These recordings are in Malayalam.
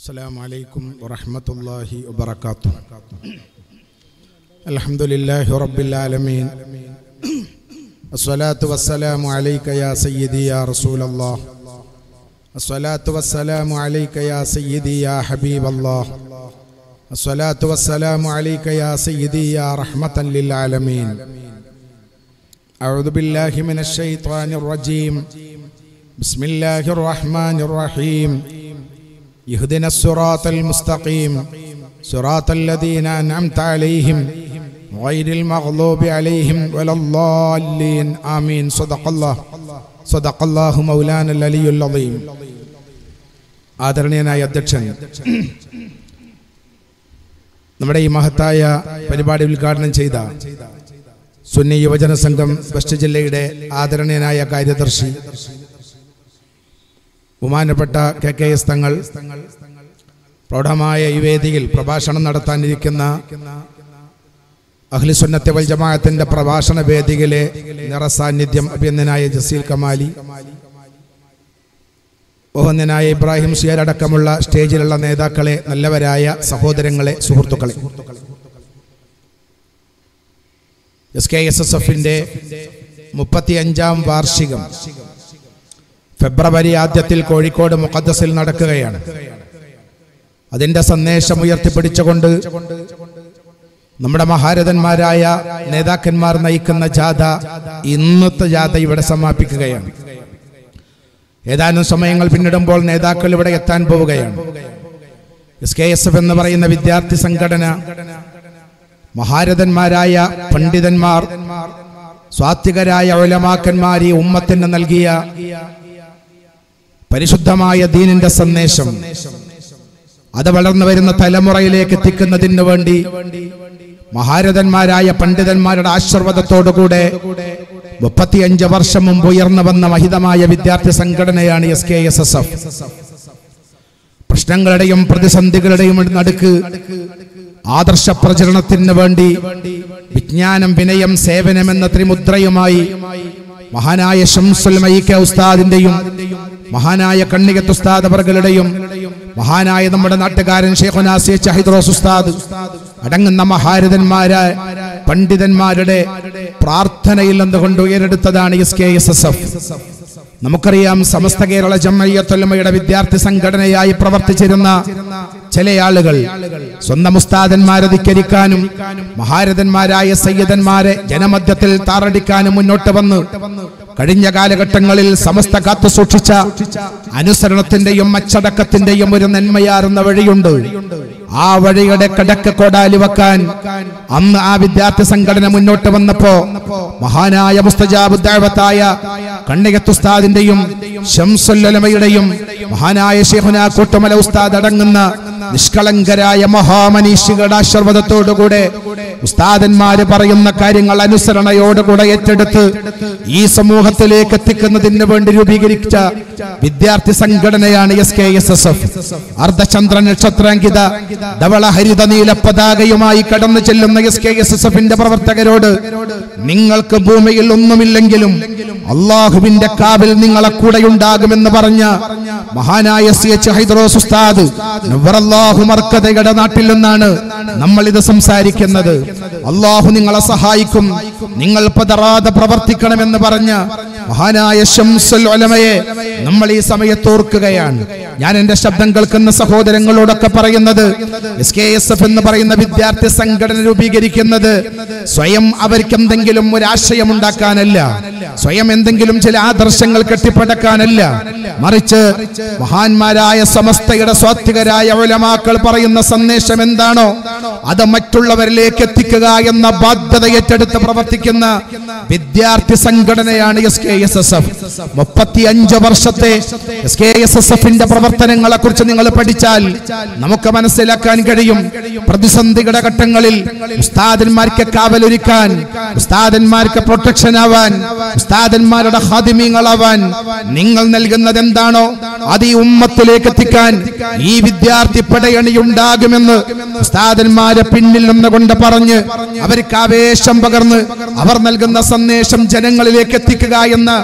السلام عليكم ورحمة الله وبركاته الحمد لله رب العالمين الصلاة والسلام عليك يا سيدي يا رسول الله الصلاة والسلام عليك يا سيدي يا حبيب الله الصلاة والسلام عليك يا سيدي يا رحمة للعالمين أعوذ بالله من الشيطان الرجيم بسم الله الرحمن الرحيم يهدنا الصراط المستقيم صراط الذين أنعمت عليهم غير المغضوب عليهم ولا الضالين آمين صدق الله صدق الله مولانا العلي العظيم ആദരണീയനായ അധ്യക്ഷൻ നമ്മുടെ ഈ മഹത്തായ പരിപാടി ഉദ്ഘാടനം ചെയ്ത സുന്നി യുവജന സംഘം വെസ്റ്റ് ജില്ലയുടെ ആദരണീയനായ കാര്യദർശി ബഹുമാനപ്പെട്ട കെ കെ എസ് തങ്ങൾ പ്രൗഢമായ ഈ വേദിയിൽ പ്രഭാഷണം നടത്താനിരിക്കുന്ന അഖിലുസുന്നത്തെ വൽ ജമാഅത്തിന്റെ പ്രഭാഷണ വേദിയിലെ നിറസാന്നിധ്യം അഭിനന്ദനായ ജസീൽ കമാലി ബഹുന്നനായ ഇബ്രാഹിം സിയർ അടക്കമുള്ള സ്റ്റേജിലുള്ള നേതാക്കളെ നല്ലവരായ സഹോദരങ്ങളെ സുഹൃത്തുക്കളെ എസ് കെ എസ് എസ് എഫിന്റെ മുപ്പത്തിയഞ്ചാം വാർഷികം ഫെബ്രുവരി ആദ്യത്തിൽ കോഴിക്കോട് മുഖദ്സിൽ നടക്കുകയാണ് അതിന്റെ സന്ദേശം ഉയർത്തിപ്പിടിച്ചുകൊണ്ട് നമ്മുടെ മഹാരഥന്മാരായ നേതാക്കന്മാർ നയിക്കുന്ന ജാഥ ഇന്നത്തെ ജാഥ ഇവിടെ സമാപിക്കുകയാണ് ഏതാനും സമയങ്ങൾ പിന്നിടുമ്പോൾ നേതാക്കൾ ഇവിടെ എത്താൻ പോവുകയാണ് എസ് കെ എസ് എഫ് എന്ന് പറയുന്ന വിദ്യാർത്ഥി സംഘടന മഹാരഥന്മാരായ പണ്ഡിതന്മാർ സ്വാത്വികരായ ഒലമാക്കന്മാർ ഈ ഉമ്മത്തിന് നൽകിയ പരിശുദ്ധമായ ദീനിന്റെ സന്ദേശം അത് വളർന്നു വരുന്ന തലമുറയിലേക്ക് എത്തിക്കുന്നതിന് വേണ്ടി മഹാരഥന്മാരായ പണ്ഡിതന്മാരുടെ ആശീർവാദത്തോടുകൂടെ മുപ്പത്തിയഞ്ച് വർഷം മുമ്പ് ഉയർന്നു വന്ന മഹിതമായ വിദ്യാർത്ഥി സംഘടനയാണ് S K S S F പ്രശ്നങ്ങളുടെയും പ്രതിസന്ധികളുടെയും നടുക്ക് ആദർശ പ്രചരണത്തിന് വേണ്ടി വിജ്ഞാനം വിനയം സേവനം എന്ന ത്രിമുദ്രയുമായി മഹാനായ ഷംസുൽ മൈക്ക ഉസ്താദിന്റെയും മഹാനായ കണ്ണികത്ത് ഉസ്താദ് അവർകളുടെയും മഹാനായ നമ്മുടെ നാട്ടുകാരൻ ഷെയ്ഖുനാസി ചഹിദ്രോസ് ഉസ്താദ് അടങ്ങുന്ന മഹാരഥന്മാരായ പണ്ഡിതന്മാരുടെ പ്രാർത്ഥനയിൽ നിന്നുകൊണ്ട് ഉയരെടുത്തതാണ് S K S S F നമുക്കറിയാം സമസ്ത കേരള ജമ്മയ്യത്തൊല്ലമയുടെ വിദ്യാർത്ഥി സംഘടനയായി പ്രവർത്തിച്ചിരുന്ന ചില ആളുകൾ സ്വന്തം ഉസ്താദന്മാരെ ധിക്കരിക്കാനും മഹാരഥന്മാരായ സയ്യദന്മാരെ ജനമധ്യത്തിൽ താറടിക്കാനും മുന്നോട്ട് വന്ന് കഴിഞ്ഞ കാലഘട്ടങ്ങളിൽ സമസ്ത കാത്തു സൂക്ഷിച്ച അനുസരണത്തിന്റെയും അച്ചടക്കത്തിന്റെയും ഒരു നന്മയാറുന്ന വഴിയുണ്ട് ആ വഴിയുടെ കടക്ക് കോടാലി വെക്കാൻ അന്ന് ആ വിദ്യാർത്ഥി സംഘടന മുന്നോട്ട് വന്നപ്പോ മഹാനായ മുസ്തജാബ് ദാവത്തായ കണ്ണികത്തുസ്താദിന്റെയും ഷംസുല്ലമയുടെയും മഹാനായ ഷെഹുന കൂട്ടുമല ഉസ്താദ് അടങ്ങുന്ന നിഷ്കളങ്കരായ മഹാമനീഷികളുടെ ആശീർവാദത്തോടുകൂടെ ഉസ്താദന്മാര് പറയുന്ന കാര്യങ്ങൾ അനുസരണയോടുകൂടെ ഏറ്റെടുത്ത് ഈ സമൂഹത്തിലേക്ക് എത്തിക്കുന്നതിന് വേണ്ടി രൂപീകരിച്ച വിദ്യാർത്ഥി സംഘടനയാണ് S K S S F അർദ്ധചന്ദ്ര നക്ഷത്രാങ്കിത ധവള ഹരിത നീല പതാകയുമായി കടന്നു ചെല്ലുന്ന എസ് കെ എസ് എസ് എഫിന്റെ പ്രവർത്തകരോട് നിങ്ങൾക്ക് ഭൂമിയിൽ ഒന്നുമില്ലെങ്കിലും അള്ളാഹുവിന്റെ കാവിൽ നിങ്ങളെ കൂടെ ഉണ്ടാകുമെന്ന് പറഞ്ഞ മഹാനായ സി എച്ച് ഹൈദ്രോസ് ഉസ്താദ് നവറല്ലാഹു മർക്കതയുടെ നാട്ടിൽ നിന്നാണ് നമ്മൾ ഇത് സംസാരിക്കുന്നത് അള്ളാഹു നിങ്ങളെ സഹായിക്കും നിങ്ങൾ പതറാതെ പ്രവർത്തിക്കണമെന്ന് പറഞ്ഞ മഹാനായ ഷംസുൽ ഉലമയെ നമ്മൾ ഈ സമയത്ത് ഓർക്കുകയാണ് ഞാൻ എന്റെ ശബ്ദം കേൾക്കുന്ന സഹോദരങ്ങളോടൊക്കെ പറയുന്നത് എസ് കെ എസ് എഫ് എന്ന് പറയുന്ന വിദ്യാർത്ഥി സംഘടന രൂപീകരിക്കുന്നത് സ്വയം അവർക്ക് എന്തെങ്കിലും ഒരു ആശയം ഉണ്ടാക്കാനല്ല സ്വയം എന്തെങ്കിലും ചില ആദർശങ്ങൾ കെട്ടിപ്പടക്കാനല്ല മറിച്ച് മഹാന്മാരായ സമസ്തയുടെ സ്വാത്വികരായ ഉലമാക്കൾ പറയുന്ന സന്ദേശം എന്താണോ അത് മറ്റുള്ളവരിലേക്ക് എത്തിക്കുക എന്ന ബാധ്യത ഏറ്റെടുത്ത് പ്രവർത്തിക്കുന്ന വിദ്യാർത്ഥി സംഘടനയാണ് S K S S F മുപ്പത്തി അഞ്ച് വർഷത്തെ എസ് കെ എസ് എസ് എഫിന്റെ പ്രവർത്തനങ്ങളെ കുറിച്ച് നിങ്ങൾ പഠിച്ചാൽ നമുക്ക് മനസ്സിലാക്കാൻ കഴിയും പ്രതിസന്ധിയുടെ ഘട്ടങ്ങളിൽ ഉസ്താദന്മാർക്ക് കാവലൊരുക്കാൻ ഉസ്താദന്മാർക്ക് പ്രൊട്ടക്ഷൻ ആവാൻ ഉസ്താദന്മാരുടെ ഹാദിമീങ്ങളാവാൻ നിങ്ങൾ നൽകുന്നത് എന്താണോ അത് ഈ ഉമ്മത്തിലേക്ക് എത്തിക്കാൻ ഈ വിദ്യാർത്ഥി പടയണി ഉണ്ടാകുമെന്ന് ഉസ്താദന്മാരെ പിന്നിൽ നിന്നുകൊണ്ട് പറഞ്ഞ് അവർക്ക് ആവേശം പകർന്ന് അവർ നൽകുന്ന സന്ദേശം ജനങ്ങളിലേക്ക് എത്തിക്കുക എന്ന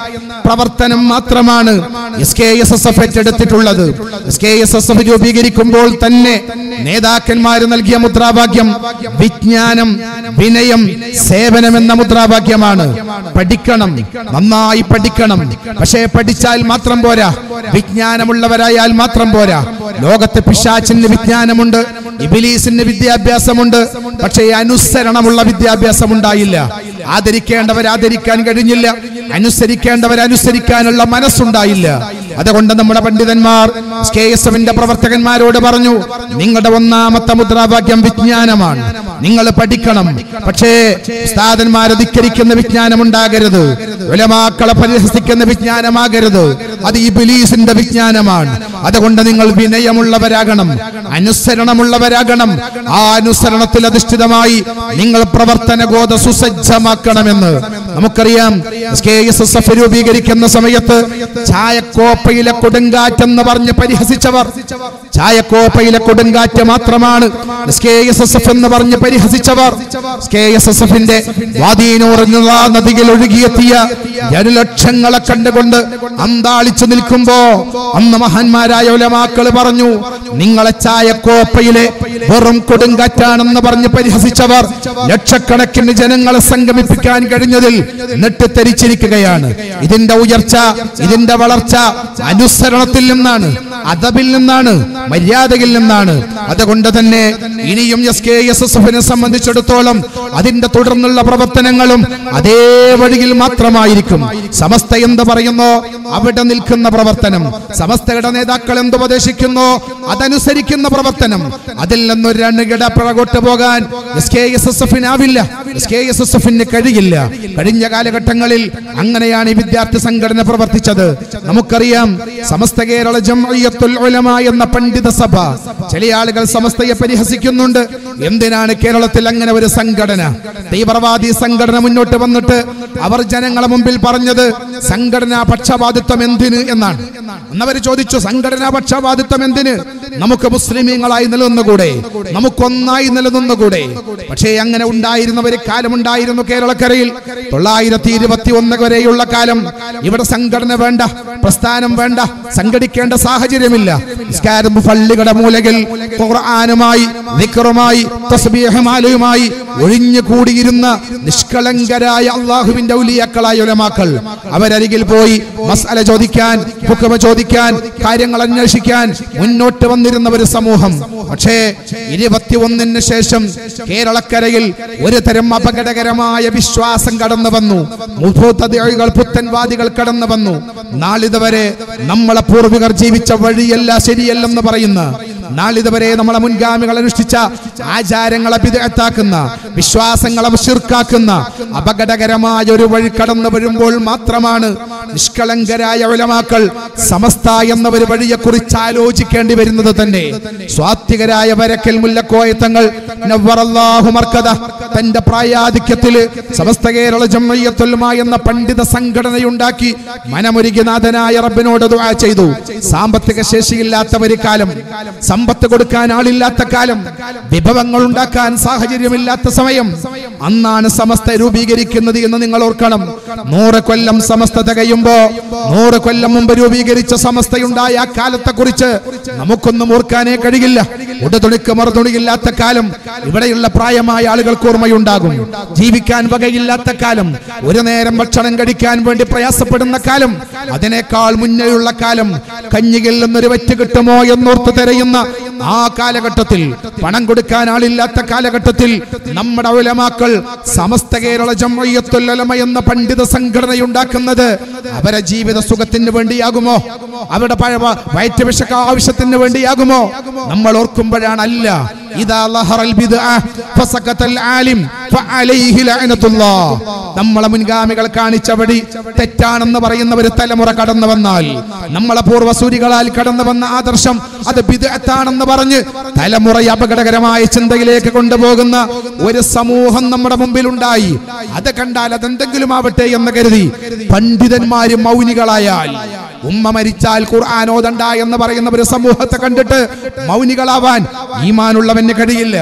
പ്രവർത്തനം മാത്രമാണ് S K S S F ഏറ്റെടുത്തിട്ടുള്ളത് S K S S F രൂപീകരിക്കുമ്പോൾ തന്നെ നേതാക്കന്മാർ നൽകിയ മുദ്രാവാക്യം വിജ്ഞാനം വിനയം സേവനം എന്ന മുദ്രാവാക്യമാണ് പഠിക്കണം നന്നായി പഠിക്കണം പക്ഷേ പഠിച്ചാൽ മാത്രം പോരാ വിജ്ഞാനമുള്ളവരായാൽ മാത്രം പോരാ ലോകത്തെ പിശാച്ചിന് വിജ്ഞാനമുണ്ട് ഇബിലീസിന് വിദ്യാഭ്യാസമുണ്ട് പക്ഷേ അനുസരണമുള്ള വിദ്യാഭ്യാസം ഉണ്ടായില്ല ആദരിക്കേണ്ടവർ ആദരിക്കാൻ കഴിഞ്ഞില്ല അനുസരിക്കേണ്ടവർ അനുസരിക്കാനുള്ള മനസ്സുണ്ടായില്ല അതുകൊണ്ട് നമ്മുടെ പണ്ഡിതന്മാർ കെ എസ് എഫിന്റെ പ്രവർത്തകന്മാരോട് പറഞ്ഞു നിങ്ങളുടെ ഒന്നാമത്തെ മുദ്രാവാക്യം വിജ്ഞാനമാണ് നിങ്ങൾ പഠിക്കണം പക്ഷേ ഉസ്താദന്മാരെ ധിക്കരിക്കുന്ന വിജ്ഞാനം ഉണ്ടാകരുത് ഉലമാക്കളെ പരിഹസിക്കുന്ന വിജ്ഞാനമാകരുത് അത് ഈ ബിലീസിന്റെ വിജ്ഞാനമാണ് അതുകൊണ്ട് നിങ്ങൾ വിനയമുള്ളവരാകണം അനുസരണമുള്ളവരാകണം ആ അനുസരണത്തിൽ അധിഷ്ഠിതമായി നിങ്ങൾ പ്രവർത്തന ഗോത സുസജ്ജമാക്കണമെന്ന് നമുക്കറിയാം കെ എസ് എസ് എഫ് രൂപീകരിക്കുന്ന സമയത്ത് ചായക്കോപ്പയിലെ കൊടുങ്കാറ്റെന്ന് പറഞ്ഞ് പരിഹസിച്ചവർ ചായക്കോപ്പയിലെ കൊടുങ്കാറ്റ് മാത്രമാണ് കെ എസ് എസ് എഫ് എന്ന് പറഞ്ഞ് പരിഹസിച്ചവർ കെ എസ് എസ് എഫിന്റെ വാദീനൂറഞ്ഞുള്ള നദിയിൽ ഒഴുകിയെത്തിയ ജനലക്ഷങ്ങളെ കണ്ടുകൊണ്ട് അന്താളിച്ചു നിൽക്കുമ്പോ അന്ന് മഹാന്മാരായ ഉലമാക്കൾ പറഞ്ഞു നിങ്ങളെ ചായക്കോപ്പയിലെ വെറും കൊടുങ്കാറ്റാണെന്ന് പറഞ്ഞ് പരിഹസിച്ചവർ ലക്ഷക്കണക്കിന് ജനങ്ങളെ സംഗമിപ്പിക്കാൻ കഴിഞ്ഞതിൽ നെട്ടിത്തെരിച്ചിരിക്കുകയാണ് ഇതിന്റെ ഉയർച്ച ഇതിന്റെ വളർച്ച അനുസരണത്തിൽ നിന്നാണ് അതബിൽ നിന്നാണ് മര്യാദയിൽ നിന്നാണ് അതുകൊണ്ട് തന്നെ ഇനിയും എസ് കെ എസ് എസ് എഫിനെ സംബന്ധിച്ചിടത്തോളം അതിന്റെ തുടർന്നുള്ള പ്രവർത്തനങ്ങളും അതേ വഴിയിൽ മാത്രമായിരിക്കും സമസ്ത എന്ത് പറയുന്നോ അവിടെ നിൽക്കുന്ന പ്രവർത്തനം സമസ്തയുടെ നേതാക്കൾ എന്ത് ഉപദേശിക്കുന്നോ അതനുസരിക്കുന്ന പ്രവർത്തനം അതിൽ നിന്നൊരു അണുകിട പിറകോട്ട് പോകാൻ എസ് കെ എസ് എസ് എഫിനാവില്ല എസ് കെ എസ് എസ് എഫിന് കഴിയില്ല കഴിഞ്ഞ കാലഘട്ടങ്ങളിൽ അങ്ങനെയാണ് ഈ വിദ്യാർത്ഥി സംഘടന പ്രവർത്തിച്ചത് നമുക്കറിയാം സമസ്ത കേരള ജംഇയ്യത്തുൽ ഉലമ എന്ന പണ്ഡിത സഭ ചില ആളുകൾ സമസ്തയെ പരിഹസിക്കുന്നുണ്ട് എന്തിനാണ് കേരളത്തിൽ അങ്ങനെ ഒരു സംഘടന തീവ്രവാദി സംഘടന മുന്നോട്ട് വന്നിട്ട് അവർ ജനങ്ങളെ മുമ്പിൽ പറഞ്ഞത് സംഘടനാ പക്ഷപാതിത്വം എന്തിന് എന്നാണ് അന്നവർ ചോദിച്ചു സംഘടനാ പക്ഷപാതിത്വം എന്തിന് നമുക്ക് മുസ്ലിമീങ്ങളായി നിലനിന്നുകൂടെ നമുക്കൊന്നായി നിലനിന്നുകൂടെ പക്ഷേ അങ്ങനെ ഉണ്ടായിരുന്ന ഒരു കാലമുണ്ടായിരുന്നു കേരളക്കരയിൽ തൊള്ളായിരത്തി ഇരുപത്തി ഒന്ന് വരെയുള്ള കാലം ഇവിടെ സംഘടന വേണ്ട പ്രസ്ഥാനം വേണ്ട സംഘടിക്കേണ്ട സാഹചര്യമില്ല നിസ്കാരം പള്ളികളുടെ മൂലകിൽ ഖുർആനുമായി നിക്കറുമായി തസ്ബീഹുമാലയുമായി ഒഴിഞ്ഞു കൂടിയിരുന്ന നിഷ്കളങ്കരായ അള്ളാഹുവിന്റെ ഔലിയാക്കളായ ഉലമാക്കൾ അവരരികിൽ പോയി മസാല ചോദിക്കാൻ ഹുക്കമ ചോദിക്കാൻ കാര്യങ്ങൾ അന്വേഷിക്കാൻ മുന്നോട്ട് വന്നിരുന്ന ഒരു സമൂഹം പക്ഷേ ഇരുപത്തിയൊന്നിന് ശേഷം കേരളക്കരയിൽ ഒരു തരം അപകടകരമായ വിശ്വാസം കടന്നു വന്നു മുഭൂതകൾ പുത്തൻവാദികൾ കടന്നു വന്നു നാളിതുവരെ നമ്മളെ പൂർവികർ ജീവിച്ച വഴിയല്ല ശരിയല്ലെന്ന് പറയുന്ന നാളിതുവരെ നമ്മളെ മുൻഗാമികൾ അനുഷ്ഠിച്ച ആചാരങ്ങളെ വിദഗ്ധാക്കുന്ന വിശ്വാസങ്ങളെ ശിർക്കാക്കുന്ന അപകടകരമായ ഒരു വഴി കടന്നു വരുമ്പോൾ മാത്രമാണ് നിഷ്കളങ്കരായ ഉലമാക്കൾ സമസ്ത എന്ന ഒരു വഴിയെ കുറിച്ച് ആലോചിക്കേണ്ടി വരുന്നത് തന്നെ സ്വാത്വികരായ വരക്കൽ മുല്ലക്കോയത്തങ്ങൾ നവ്വറല്ലാഹു മർക്കദ തന്റെ പ്രായാധിക്യത്തില് സമസ്ത കേരള ജമ്മയ്യത്തുൽമ എന്ന പണ്ഡിത സംഘടനയുണ്ടാക്കി മനമൊരുകിനാഥനായ റബ്ബിനോട് ദുആ ചെയ്തു സാമ്പത്തിക ശേഷിയില്ലാത്ത ഒരു കാലം സമ്പത്ത് കൊടുക്കാൻ ആളില്ലാത്ത കാലം വിഭവങ്ങൾ ഉണ്ടാക്കാൻ സാഹചര്യമില്ലാത്ത സമയം അന്നാണ് സമസ്ത രൂപീകരിക്കുന്നത് എന്ന് നിങ്ങൾ ഓർക്കണം നൂറ് കൊല്ലം സമസ്ത തികയുമ്പോ നൂറ് കൊല്ലം മുമ്പ് രൂപീകരിച്ച സമസ്തയുണ്ടായ ആ കാലത്തെ കുറിച്ച് നമുക്കൊന്നും ഓർക്കാനേ കഴിയില്ല ഉടതുണിക്ക് മറുതുണിയില്ലാത്ത കാലം ഇവിടെയുള്ള പ്രായമായ ആളുകൾക്ക് ഓർമ്മയുണ്ടാകും ജീവിക്കാൻ വകയില്ലാത്ത കാലം ഒരു നേരം ഭക്ഷണം കഴിക്കാൻ വേണ്ടി പ്രയാസപ്പെടുന്ന കാലം അതിനേക്കാൾ മുന്നേയുള്ള കാലം കഞ്ഞിയിൽ നിന്നൊരു വറ്റ് കിട്ടുമോ എന്നോർത്ത് തിരയുന്ന ആ കാലഘട്ടത്തിൽ പണം കൊടുക്കാൻ ആളില്ലാത്ത കാലഘട്ടത്തിൽ നമ്മുടെ ഉലമാക്കൾ സമസ്ത കേരള ജമ്മയ്യത്തുൽ ഉലമ എന്ന പണ്ഡിത സംഘടനയുണ്ടാക്കുന്നത് അവരെ ജീവിത സുഖത്തിന് വേണ്ടിയാകുമോ അവരുടെ പഴ വയറ്റ് വിഷക്ക ആവശ്യത്തിന് വേണ്ടിയാകുമോ നമ്മൾ ഓർക്കുമ്പോഴാണ് അല്ല ഇതാ ലഹറൽ ബിദ്അ ഫസഖത്തൽ ആലിം ഫഅലൈഹി ലഅനത്തുല്ലാഹ് നമ്മളെ മുൻഗാമികൾ കാണിച്ച വഴി തെറ്റാണെന്ന് പറയുന്ന ഒരു തലമുറ കടന്നു വന്നാൽ നമ്മളെ പൂർവ്വസൂരികളാൽ കടന്നു വന്ന ആദർശം അത് ബിദ്അത്താണെന്ന് പറഞ്ഞ് തലമുറ അപകടകരമായ ചിന്തയിലേക്ക് കൊണ്ടുപോകുന്ന ഒരു സമൂഹം നമ്മുടെ മുമ്പിൽ ഉണ്ടായി അത് കണ്ടാൽ അതെന്തെങ്കിലും ആവട്ടെ എന്ന് കരുതി പണ്ഡിതന്മാര് മൗനികളായാൽ ഉമ്മ മരിച്ചാൽ ഖുർആൻ ഓതണ്ട എന്ന് പറയുന്ന ഒരു സമൂഹത്തെ കണ്ടിട്ട് മൗനികളാവാൻ ഈമാനുള്ളവന് കഴിയില്ല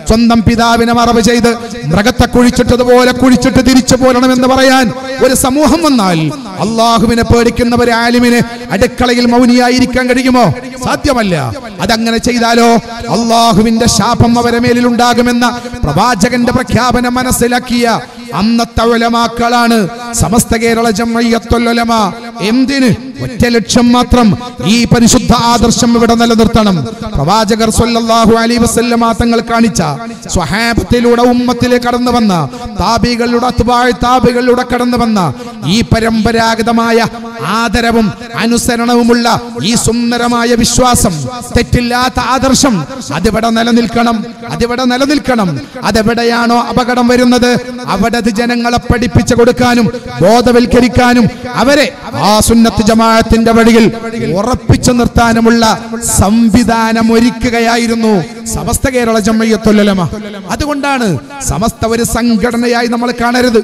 സ്വന്തം പിതാവിനെ മറവ് ചെയ്ത് മൃഗത്തെ കുഴിച്ചിട്ടതുപോലെ കുഴിച്ചിട്ട് തിരിച്ചു പോരണമെന്ന് പറയാൻ ഒരു സമൂഹം വന്നാൽ അള്ളാഹുവിനെ പേടിക്കുന്ന ഒരു ആലിമിന് അടുക്കളയിൽ മൗനിയായിരിക്കാൻ കഴിയുമോ സാധ്യമല്ല അതങ്ങനെ ചെയ്താലോ അള്ളാഹുവിന്റെ ശാപം അവരെ മേലിൽ ഉണ്ടാകുമെന്ന പ്രവാചകന്റെ പ്രഖ്യാപനം മനസ്സിലാക്കിയ അന്നത്തെ ഉലമാക്കളാണ് സമസ്ത കേരള ജമ്മയ്യത്തൊല്ലമ എന്തിന് ഒറ്റ ലക്ഷ്യം മാത്രം ഈ പരിശുദ്ധ ആദർശം ഇവിടെ നിലനിർത്തണം പ്രവാചകർ സല്ലല്ലാഹു അലൈഹി വസല്ലമ തങ്ങൾ കാണിച്ച സ്വഹാബത്തിലൂടെ ഉമ്മത്തിലേക്ക് കടന്നു വന്ന താബികളുടെ അത്ബാഴ് താബികളിലൂടെ കടന്നു വന്ന ഈ പരമ്പരാഗതമായ ആദരവും അനുസരണവുമുള്ള ഈ സുന്ദരമായ വിശ്വാസം തെറ്റില്ലാത്ത ആദർശം അതിവിടെ നിലനിൽക്കണം അതിവിടെ നിലനിൽക്കണം അതെവിടെയാണോ അപകടം വരുന്നത് അവിടെ അത് ജനങ്ങളെ പഠിപ്പിച്ചു കൊടുക്കാനും ബോധവൽക്കരിക്കാനും അവരെ ആ സുന്നത്ത് ജമാഅത്തിന്റെ വഴിയിൽ ഉറപ്പിച്ചു നിർത്താനുമുള്ള സംവിധാനം ഒരുക്കുകയായിരുന്നു സമസ്ത കേരള ജമ്മയ്യത്തൊല്ലമ അതുകൊണ്ടാണ് സമസ്ത ഒരു സംഘടനയായി നമ്മൾ കാണരുത്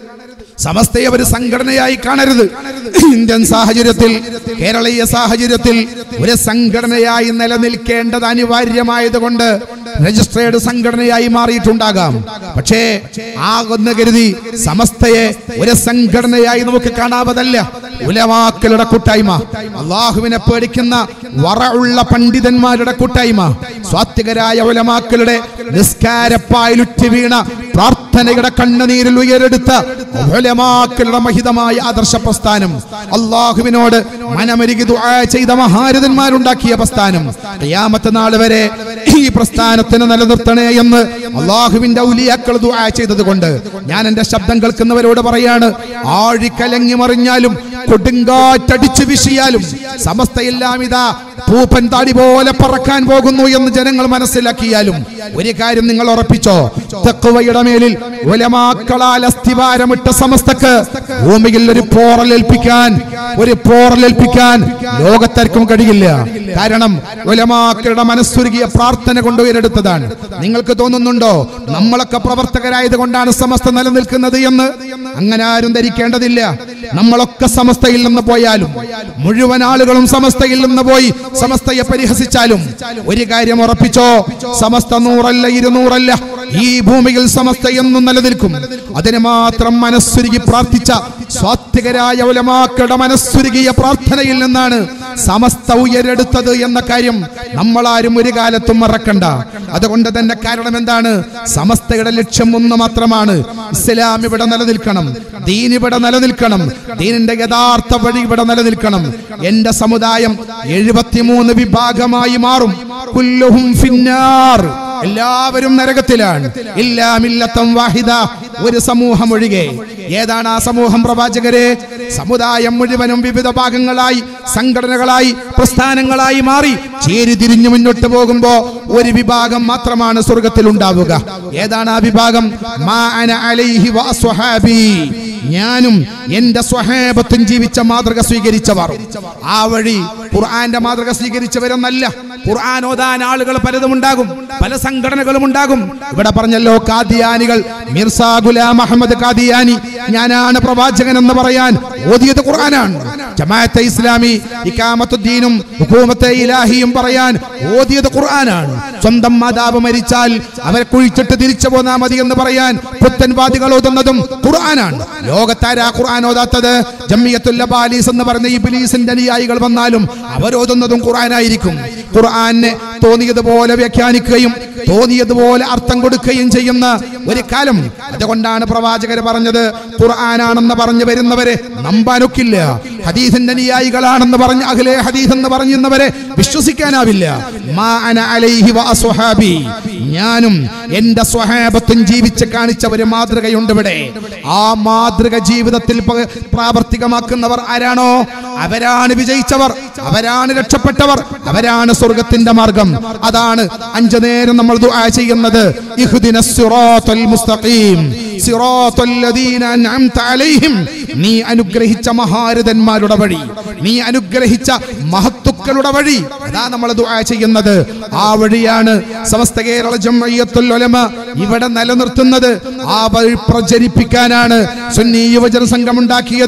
സമസ്തയെ ഒരു സംഘടനയായി കാണരുത് ഇന്ത്യൻ സാഹചര്യത്തിൽ കേരളീയ സാഹചര്യത്തിൽ ഒരു സംഘടനയായി നിലനിൽക്കേണ്ടത് അനിവാര്യമായതുകൊണ്ട് രജിസ്ട്രേഡ് സംഘടനയായി മാറിയിട്ടുണ്ടാകാം പക്ഷേ ആ ഒന്ന് കരുതി സമസ്തയെ ഒരു സംഘടനയായി നമുക്ക് കാണാവതല്ല ഉലമാക്കളുടെ കൂട്ടായ്മ അള്ളാഹുവിനെ പേടിക്കുന്ന വറ ഉള്ള പണ്ഡിതന്മാരുടെ കൂട്ടായ്മ സ്വാത്വികരായ ഉലമാക്കളുടെ നിസ്കാരപ്പായിലുറ്റി വീണ പ്രാർത്ഥനയുടെ കണ്ണുനീരിൽ ഉയരെടുത്ത ഉലമാക്കളുടെ മഹിതമായ ആദർശ പ്രസ്ഥാനം അള്ളാഹുവിനോട് മനമരുകി ദുആ ചെയ്ത മഹാരഥന്മാരുണ്ടാക്കിയ പ്രസ്ഥാനം ഖിയാമത്ത് നാൾ വരെ ഈ പ്രസ്ഥാനത്തിന് നിലനിർത്തണേ എന്ന് അള്ളാഹുവിന്റെ ഔലിയാക്കൾ ദുആ ചെയ്തത് കൊണ്ട് ഞാൻ എന്റെ ശബ്ദം കേൾക്കുന്നവരോട് പറയാണ് ആഴിക്കലങ്ങി മറിഞ്ഞാലും കൊടുങ്കാറ്റടിച്ചു വിഷിയാലും സമസ്തയെല്ലാം ഇതാ പൂപ്പൻ താടി പോലെ പറക്കാൻ പോകുന്നു എന്ന് ജനങ്ങൾ മനസ്സിലാക്കിയാലും ഒരു കാര്യം നിങ്ങൾ ഉറപ്പിച്ചോ തെക്കുവയുടെ മേലിൽ ഉലമാക്കളാൽ അസ്ഥിവാരമിട്ട സമസ്തക്ക് ഭൂമിയിൽ ഒരു പോറലേൽപ്പിക്കാൻ ഒരു പോറലേൽപ്പിക്കാൻ ലോകത്താർക്കും കഴിയില്ല കാരണം ഉലമാക്കളുടെ മനസ്സുരുകിയ പ്രാർത്ഥന കൊണ്ട് ഉയരെടുത്തതാണ് നിങ്ങൾക്ക് തോന്നുന്നുണ്ടോ നമ്മളൊക്കെ പ്രവർത്തകരായത് കൊണ്ടാണ് സമസ്ത നിലനിൽക്കുന്നത് എന്ന് അങ്ങനെ ആരും ധരിക്കേണ്ടതില്ല നമ്മളൊക്കെ സമസ്തയിൽ നിന്ന് പോയാലും മുഴുവൻ ആളുകളും സമസ്തയിൽ നിന്ന് പോയി സമസ്തയെ പരിഹസിച്ചാലും ഒരു കാര്യം ഉറപ്പിച്ചോ സമസ്ത നൂറല്ല ഇരുന്നൂറല്ല ഈ ഭൂമിയിൽ സമസ്ത എന്നും നിലനിൽക്കും അതിന് മാത്രം മനസ്സുരുകി പ്രാർത്ഥിച്ച സ്വാത്വികരായ ഉലമാക്കളുടെ മനസ്സുരുകിയ പ്രാർത്ഥനയിൽ നിന്നാണ് സമസ്ത ഉയരെടുത്തത് എന്ന കാര്യം നമ്മളാരും ഒരു കാലത്തും മറക്കണ്ട അതുകൊണ്ട് തന്നെ കാരണം എന്താണ് സമസ്തയുടെ ലക്ഷ്യം ഒന്ന് മാത്രമാണ് ഇസ്ലാം ഇവിടെ നിലനിൽക്കണം ദീൻ ഇവിടെ നിലനിൽക്കണം ദീനിന്റെ യഥാർത്ഥ വഴി ഇവിടെ നിലനിൽക്കണം എന്റെ സമുദായം എഴുപത്തിമൂന്ന് വിഭാഗമായി മാറും കുല്ലുഹും ഫിന്നാർ എല്ലാവരും നരകത്തിലാണ് ഇല്ലാമില്ലത്തം വാഹിദ ഒരു സമൂഹം ഒഴികെ ഏതാണ് ആ സമൂഹം പ്രവാചകരെ സമുദായം മുഴുവനും വിവിധ ഭാഗങ്ങളായി സംഘടനകളായി പ്രസ്ഥാനങ്ങളായി മാറി ചേരി തിരിഞ്ഞു മുന്നോട്ട് പോകുമ്പോ ഒരു വിഭാഗം മാത്രമാണ് സ്വർഗത്തിൽ ഉണ്ടാവുക ഏതാണ് ആ വിഭാഗം മാ അന അലൈഹി വഅസ്വഹാബി ഞാനും എന്റെ സ്വഹാബത്തും ജീവിച്ച മാതൃക സ്വീകരിച്ചവർ ആ വഴി ഖുർആന്റെ മാതൃക സ്വീകരിച്ചവരെന്നല്ല ഖുർആൻ ഓതാൻ ആളുകൾ പലതും ഉണ്ടാകും പല സംഘടനകളും ഉണ്ടാകും ഇവിടെ പറഞ്ഞല്ലോ കാദിയാനികൾ മിർസ ഗുലാം അഹമ്മദ് കാദിയാനി ഞാനാണ് പ്രവാചകൻ എന്ന് പറയാൻ ഓതിയത് ഖുർആനാണ് ജമാഅത്തെ ഇസ്ലാമി ഇക്കാമത്തുദ്ദീനും ഹുക്കൂമത്തെ ഇലാഹിയും പറയാൻ ഓതിയത് ഖുർആനാണ് സ്വന്തം മാതാവ് മരിച്ചാൽ അവരെ കുഴിച്ചിട്ട് തിരിച്ചു പോന്നാ മതി എന്ന് പറയാൻ പുത്തൻവാദികൾ ഓതുന്നതും ഖുർആനാണ് ലോകത്താരാ ഖുർആൻ ഓതാത്തത് ജമ്മിയത്തുൽ ബാലീസ് എന്ന് പറഞ്ഞ ഇബ്ലീസിന്റെ അനുയായികൾ വന്നാലും അവരോതുന്നതും ഖുർആനായിരിക്കും ഖുർആനെ തോന്നിയതുപോലെ വ്യാഖ്യാനിക്കുകയും തോന്നിയതുപോലെ അർത്ഥം കൊടുക്കുകയും ചെയ്യുന്ന ഒരു കാലം അതുകൊണ്ടാണ് പ്രവാചകർ പറഞ്ഞത് ഖുർആനാണെന്ന് പറഞ്ഞു വരുന്നവരെ നമ്പാനൊക്കില്ല ഹദീസിന്റെ അനുയായികളാണെന്ന് പറഞ്ഞ് അഖിലെ ഹദീസ് എന്ന് പറയുന്നവരെ വിശ്വസിക്കാനാവില്ല മാ അന അലൈഹി വഅസ്വഹാബി ഞാനും എന്റെ സ്വഹാബത്തും ജീവിച്ച് കാണിച്ച ഒരു മാതൃകയുണ്ട് ഇവിടെ ആ മാതൃക ജീവിതത്തിൽ പ- പ്രാവർത്തികമാക്കുന്നവർ ആരാണോ അവരാണ് വിജയിച്ചവർ അവരാണ് രക്ഷപ്പെട്ടവർ അവരാണ് സ്വർഗത്തിന്റെ മാർഗം അതാണ് അഞ്ചു നേരം നമ്മൾ ദുആ ചെയ്യുന്നത് ഇഹ്ദിനസ് സിറാത്തൽ മുസ്തഖീം സിറാത്തൽ ലദീന അൻഅംത അലൈഹിം നീ അനുഗ്രഹിച്ച മഹാരഥന്മാരുടെ വഴി നീ അനുഗ്രഹിച്ച മഹത്തുക്കളുടെ വഴി അതാ നമ്മൾ ദുആ ചെയ്യുന്നത് ആ വഴിയാണ് സമസ്ത കേരള ജംഇയ്യത്തുൽ ഉലമ ഇവിടെ നിലനിർത്തുന്നത് ആ വഴി പ്രചരിപ്പിക്കാനാണ് സുന്നി യുവജന സംഘം ഉണ്ടാക്കിയത്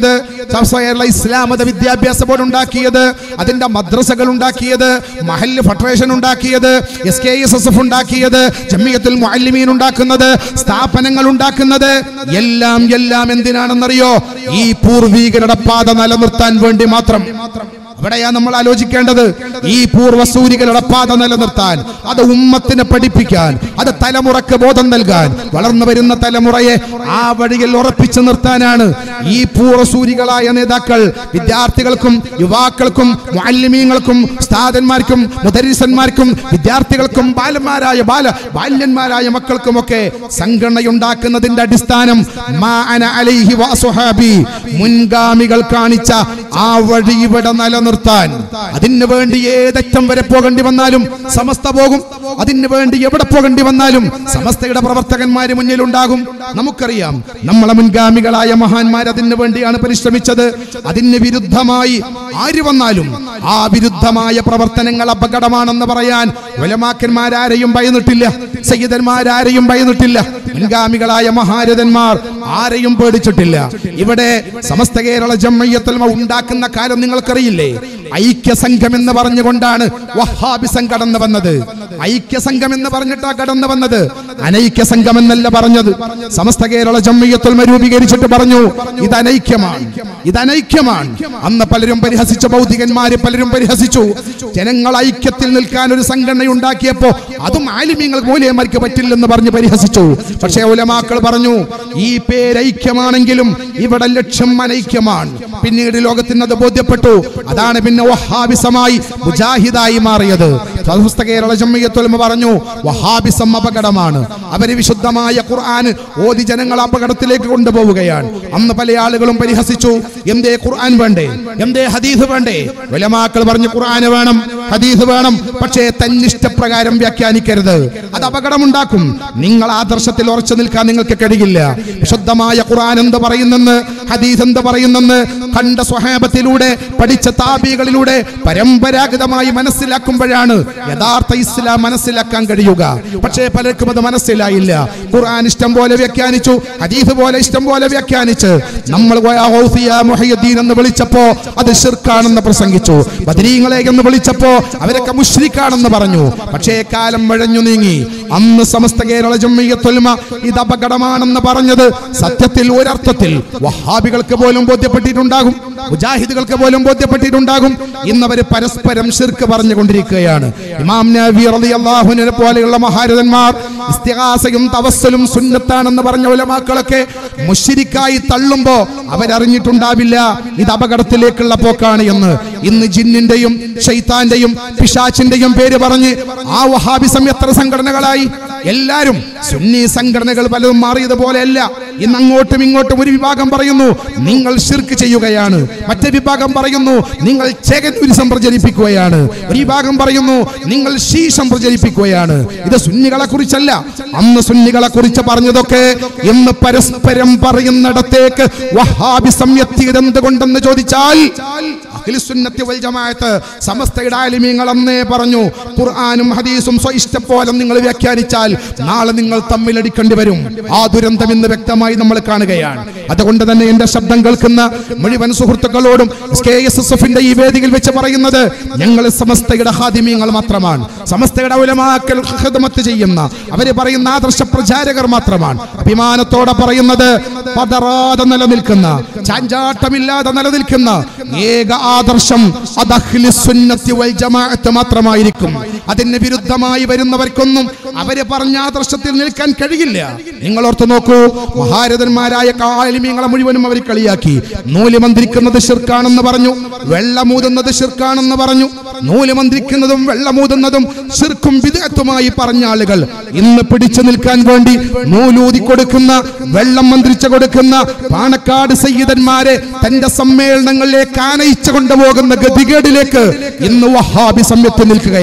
കേരള ഇസ്ലാം മത വിദ്യാഭ്യാസ ബോർഡ് ഉണ്ടാക്കിയത് അതിന്റെ മദ്രസകൾ ഉണ്ടാക്കിയത് മഹല്ല് ഫെഡറേഷൻ ഉണ്ടാക്കിയത് S K S S F ഉണ്ടാക്കിയത് ജമിയത്തുൽ മുഅല്ലിമീൻ ഉണ്ടാക്കുന്നത് സ്ഥാപനങ്ങൾ ഉണ്ടാക്കുന്നത് എല്ലാം എല്ലാം എന്തിനാണെന്നറിയോ ഈ പൂർവീകരുടെ പാത നിലനിർത്താൻ വേണ്ടി മാത്രം അവിടെയാ നമ്മൾ ആലോചിക്കേണ്ടത് ഈ പൂർവ്വസൂരികളുടെ പാത നിലനിർത്താൻ അത് ഉമ്മത്തിന് പഠിപ്പിക്കാൻ അത് തലമുറക്ക് ബോധം നൽകാൻ വളർന്നു വരുന്ന തലമുറയെ ആ വഴിയിൽ ഉറപ്പിച്ചു നിർത്താനാണ് ഈ പൂർവ്വസൂരികളായ നേതാക്കൾ വിദ്യാർത്ഥികൾക്കും യുവാക്കൾക്കും മാലിന്യങ്ങൾക്കും സ്ഥാപന്മാർക്കും മുദരീസന്മാർക്കും വിദ്യാർത്ഥികൾക്കും ബാലന്മാരായ ബാല ബാല്യന്മാരായ മക്കൾക്കുമൊക്കെ സംഘടനയുണ്ടാക്കുന്നതിന്റെ അടിസ്ഥാനം മാ അന അലൈഹി വഅസ്ഹാബി മുൻഗാമികൾ കാണിച്ച ആ വഴി ഇവിടെ നിലനിർത്താൻ അതിനു വേണ്ടി ഏതറ്റം വരെ പോകേണ്ടി വന്നാലും സമസ്ത പോകും അതിനു വേണ്ടി എവിടെ പോകേണ്ടി വന്നാലും സമസ്തയുടെ പ്രവർത്തകന്മാര് മുന്നിലുണ്ടാകും നമുക്കറിയാം നമ്മളെ മുൻഗാമികളായ മഹാന്മാർ അതിനു വേണ്ടിയാണ് പരിശ്രമിച്ചത് അതിന് വിരുദ്ധമായി ആര് വന്നാലും ആ വിരുദ്ധമായ പ്രവർത്തനങ്ങൾ അപകടമാണെന്ന് പറയാൻ ഒലമാക്കന്മാരാരെയും ഭയന്നിട്ടില്ല സയ്യിദന്മാരാരെയും ഭയന്നിട്ടില്ല മുൻഗാമികളായ മഹാരഥന്മാർ ആരെയും പേടിച്ചിട്ടില്ല ഇവിടെ സമസ്ത കേരള ജമ്മയ്യത്തൽമ ഉണ്ടാക്കുന്ന കാലം നിങ്ങൾക്കറിയില്ലേ ഐക്യ സംഘം എന്ന് പറഞ്ഞുകൊണ്ടാണ് വഹാബി സംഘം കടന്നു വന്നത് ഐക്യ സംഘം എന്ന് പറഞ്ഞിട്ടാ കടന്നു വന്നത് അനൈക്യ സംഘം എന്നല്ല പറഞ്ഞത് സമസ്ത കേരള ജമ്മയ്യത്തുൽമ രൂപീകരിച്ചിട്ട് പറഞ്ഞു ഇത് അനൈക്യമാണ് ഇത് അനൈക്യമാണ് അന്ന് പലരും പരിഹസിച്ച ഭൗതികന്മാര് പലരും പരിഹസിച്ചു ജനങ്ങൾ ഐക്യത്തിൽ നിൽക്കാൻ ഒരു സംഘടന ഉണ്ടാക്കിയപ്പോ അതും ആലിമ്യങ്ങൾ മൂല്യന്മാർക്ക് പറ്റില്ലെന്ന് പറഞ്ഞ് പരിഹസിച്ചു പക്ഷേ ഉലമാക്കൾ പറഞ്ഞു ഈ പേര് ഐക്യമാണെങ്കിലും ഇവിടെ ലക്ഷ്യം അനൈക്യമാണ് പിന്നീട് ലോകത്തിന് അത് ബോധ്യപ്പെട്ടു അതാണ് പിന്നെ വഹാബിസമായി മുജാഹിദായി മാറിയത് സമസ്ത കേരള ജമ്മിയത്തുൽമ പറഞ്ഞു വഹാബിസം അപകടമാണ് അവര് വിശുദ്ധമായ ഖുർആൻ ഓതി ജനങ്ങൾ അപകടത്തിലേക്ക് കൊണ്ടുപോവുകയാണ് അന്ന് പല ആളുകളും പരിഹസിച്ചു എന്തേ ഖുർആൻ വേണ്ടേ എന്തേ ഹദീസ് വേണ്ടേ ഉലമാക്കൾ പറഞ്ഞു ഖുർആൻ വേണം ഹദീസ് വേണം പക്ഷേ തന്നിഷ്ടപ്രകാരം വ്യാഖ്യാനിക്കരുത് അത് അപകടമുണ്ടാക്കും നിങ്ങൾ ആദർശത്തിൽ ഉറച്ചു നിൽക്കാൻ നിങ്ങൾക്ക് കഴിയില്ല വിശുദ്ധമായ ഖുർആൻ എന്ത് പറയുന്നെന്ന് ഹദീസ് എന്ത് പറയുന്നെന്ന് കണ്ട സ്വഹാബത്തിലൂടെ പഠിച്ച താബികളിലൂടെ പരമ്പരാഗതമായി മനസ്സിലാക്കുമ്പോഴാണ് യഥാർത്ഥ ഇസ്ലാം മനസ്സിലാക്കാൻ കഴിയുക പക്ഷേ പലർക്കും അത് മനസ്സിലായില്ല ഖുർആൻ ഇഷ്ടം പോലെ വ്യാഖ്യാനിച്ചു ഹദീസ് പോലെ ഇഷ്ടം പോലെ വ്യാഖ്യാനിച്ച് നമ്മൾ ഗോയാ ഗൗസിയ മുഹയ്യദ്ദീൻ എന്ന് വിളിച്ചപ്പോ അത് ഷിർക്കാണെന്ന് പ്രസംഗിച്ചു ബദരീങ്ങളെ എന്ന് വിളിച്ചപ്പോ അവരൊക്കെ മുഷ്രിക്കാണെന്ന് പറഞ്ഞു പക്ഷേ കാലം വഴഞ്ഞു നീങ്ങി അന്ന് സമസ്ത കേരള ജമ്മിയത്തൊൽമ ഇത് അപകടമാണെന്ന് പറഞ്ഞത് സത്യത്തിൽ ഒരർത്ഥത്തിൽ വഹാബികൾക്ക് പോലും ബോധ്യപ്പെട്ടിട്ടുണ്ടാകും മുജാഹിദുകൾക്ക് പോലും ബോധ്യപ്പെട്ടിട്ടുണ്ടാകും ഇന്നവർ പരസ്പരം ഷിർക്ക് പറഞ്ഞുകൊണ്ടിരിക്കുകയാണ് ഇമാം നബി റളിയല്ലാഹുവിനെ പോലെയുള്ള മഹാരഥന്മാർ ഇസ്തിഹാസയും തവസ്സലും സുന്നത്താണെന്ന് പറഞ്ഞ ഉലമാക്കളൊക്കെ മുഷിരിക്കായി തള്ളുമ്പോ അവരറിഞ്ഞിട്ടുണ്ടാവില്ല ഇത് അപകടത്തിലേക്കുള്ള പോക്കാണ് എന്ന് ഇന്ന് ജിന്നിന്റെയും ഷെയ്ത്താന്റെയും പിശാച്ചിന്റെയും പേര് പറഞ്ഞ് ആ വഹാബിസം എത്ര സംഘടനകളായി എല്ലാരും സുന്നി സംഘടനകൾ പലതും മാറിയതുപോലെയല്ല ഇന്ന് അങ്ങോട്ടും ഇങ്ങോട്ടും ഒരു വിഭാഗം പറയുന്നു നിങ്ങൾ ഷിർക്ക് ചെയ്യുകയാണ് മറ്റേ വിഭാഗം പറയുന്നു നിങ്ങൾ ചേകനൂരിസം പ്രചരിപ്പിക്കുകയാണ് ഒരു വിഭാഗം പറയുന്നു നിങ്ങൾ ശീഷം പ്രചരിപ്പിക്കുകയാണ് ഇത് സുന്നികളെ കുറിച്ചല്ല അന്ന് സുന്നികളെ കുറിച്ച് പറഞ്ഞതൊക്കെ ഇന്ന് പരസ്പരം പറയുന്നിടത്തേക്ക് വഹാബിസം എത്തിയത് എന്തുകൊണ്ടെന്ന് ചോദിച്ചാൽ അഖിലുസുന്നത്തി വൽ ജമാഅത്ത് സമസ്തയുടെ ആലിമീങ്ങൾ അന്നേ പറഞ്ഞു ഖുർആനും ഹദീസും സ്വയിഷ്ടം പോലെ നിങ്ങൾ വ്യാഖ്യാനിച്ചാൽ നാളെ നിങ്ങൾ തമ്മിലടിക്കേണ്ടി വരും ആ ദുരന്തം ഇന്ന് വ്യക്തമായി നമ്മൾ കാണുകയാണ് അതുകൊണ്ട് തന്നെ എന്റെ ശബ്ദം കേൾക്കുന്ന മുഴുവൻ സുഹൃത്തുക്കളോടും കെ എസ് എസ് എഫിന്റെ ഈ വേദിയിൽ വെച്ച് പറയുന്നത് ഞങ്ങൾ സമസ്തയുടെ ഹാദിമീങ്ങൾ മാത്രമാണ് സമസ്തയുടെ ഉലമാക്കൽ ഖിദ്മത്ത് ചെയ്യുന്ന അവര് പറയുന്ന ആദർശ പ്രചാരകർ മാത്രമാണ് അഭിമാനത്തോടെ പറയുന്നത് പതറാതെ നിലനിൽക്കുന്ന ചാഞ്ചാട്ടമില്ലാതെ നിലനിൽക്കുന്ന ഏക ആദർശം അത് അഖ്ലുസുന്നത്തി വൽ ജമാഅത്ത് മാത്രമായിരിക്കും അതിന് വിരുദ്ധമായി വരുന്നവർക്കൊന്നും അവര് പറഞ്ഞ ആദർശത്തിൽ നിൽക്കാൻ കഴിയില്ല നിങ്ങൾ ഓർത്ത് നോക്കൂ മഹാരഥന്മാരായ കാലിമ്യങ്ങളെ മുഴുവനും അവർ കളിയാക്കി നൂല് മന്ത്രിക്കുന്നത് ഷിർക്കാണെന്ന് പറഞ്ഞു വെള്ളമൂതുന്നത് ഷിർക്കാണെന്ന് പറഞ്ഞു നൂല് മന്ത്രിക്കുന്നതും വെള്ളമൂതുന്നതും ഷിർക്കും വിദഗ്ധമായി പറഞ്ഞ ആളുകൾ ഇന്ന് പിടിച്ചു നിൽക്കാൻ വേണ്ടി നൂലൂതി കൊടുക്കുന്ന വെള്ളം മന്ത്രിച്ചു കൊടുക്കുന്ന പാണക്കാട് സയ്യിദന്മാരെ തന്റെ സമ്മേളനങ്ങളിലേക്ക് ആനയിച്ചു കൊണ്ടുപോകുന്ന ഗതികേടിലേക്ക് ഇന്ന് വഹാബി സംയത്ത് നിൽക്കുകയാണ്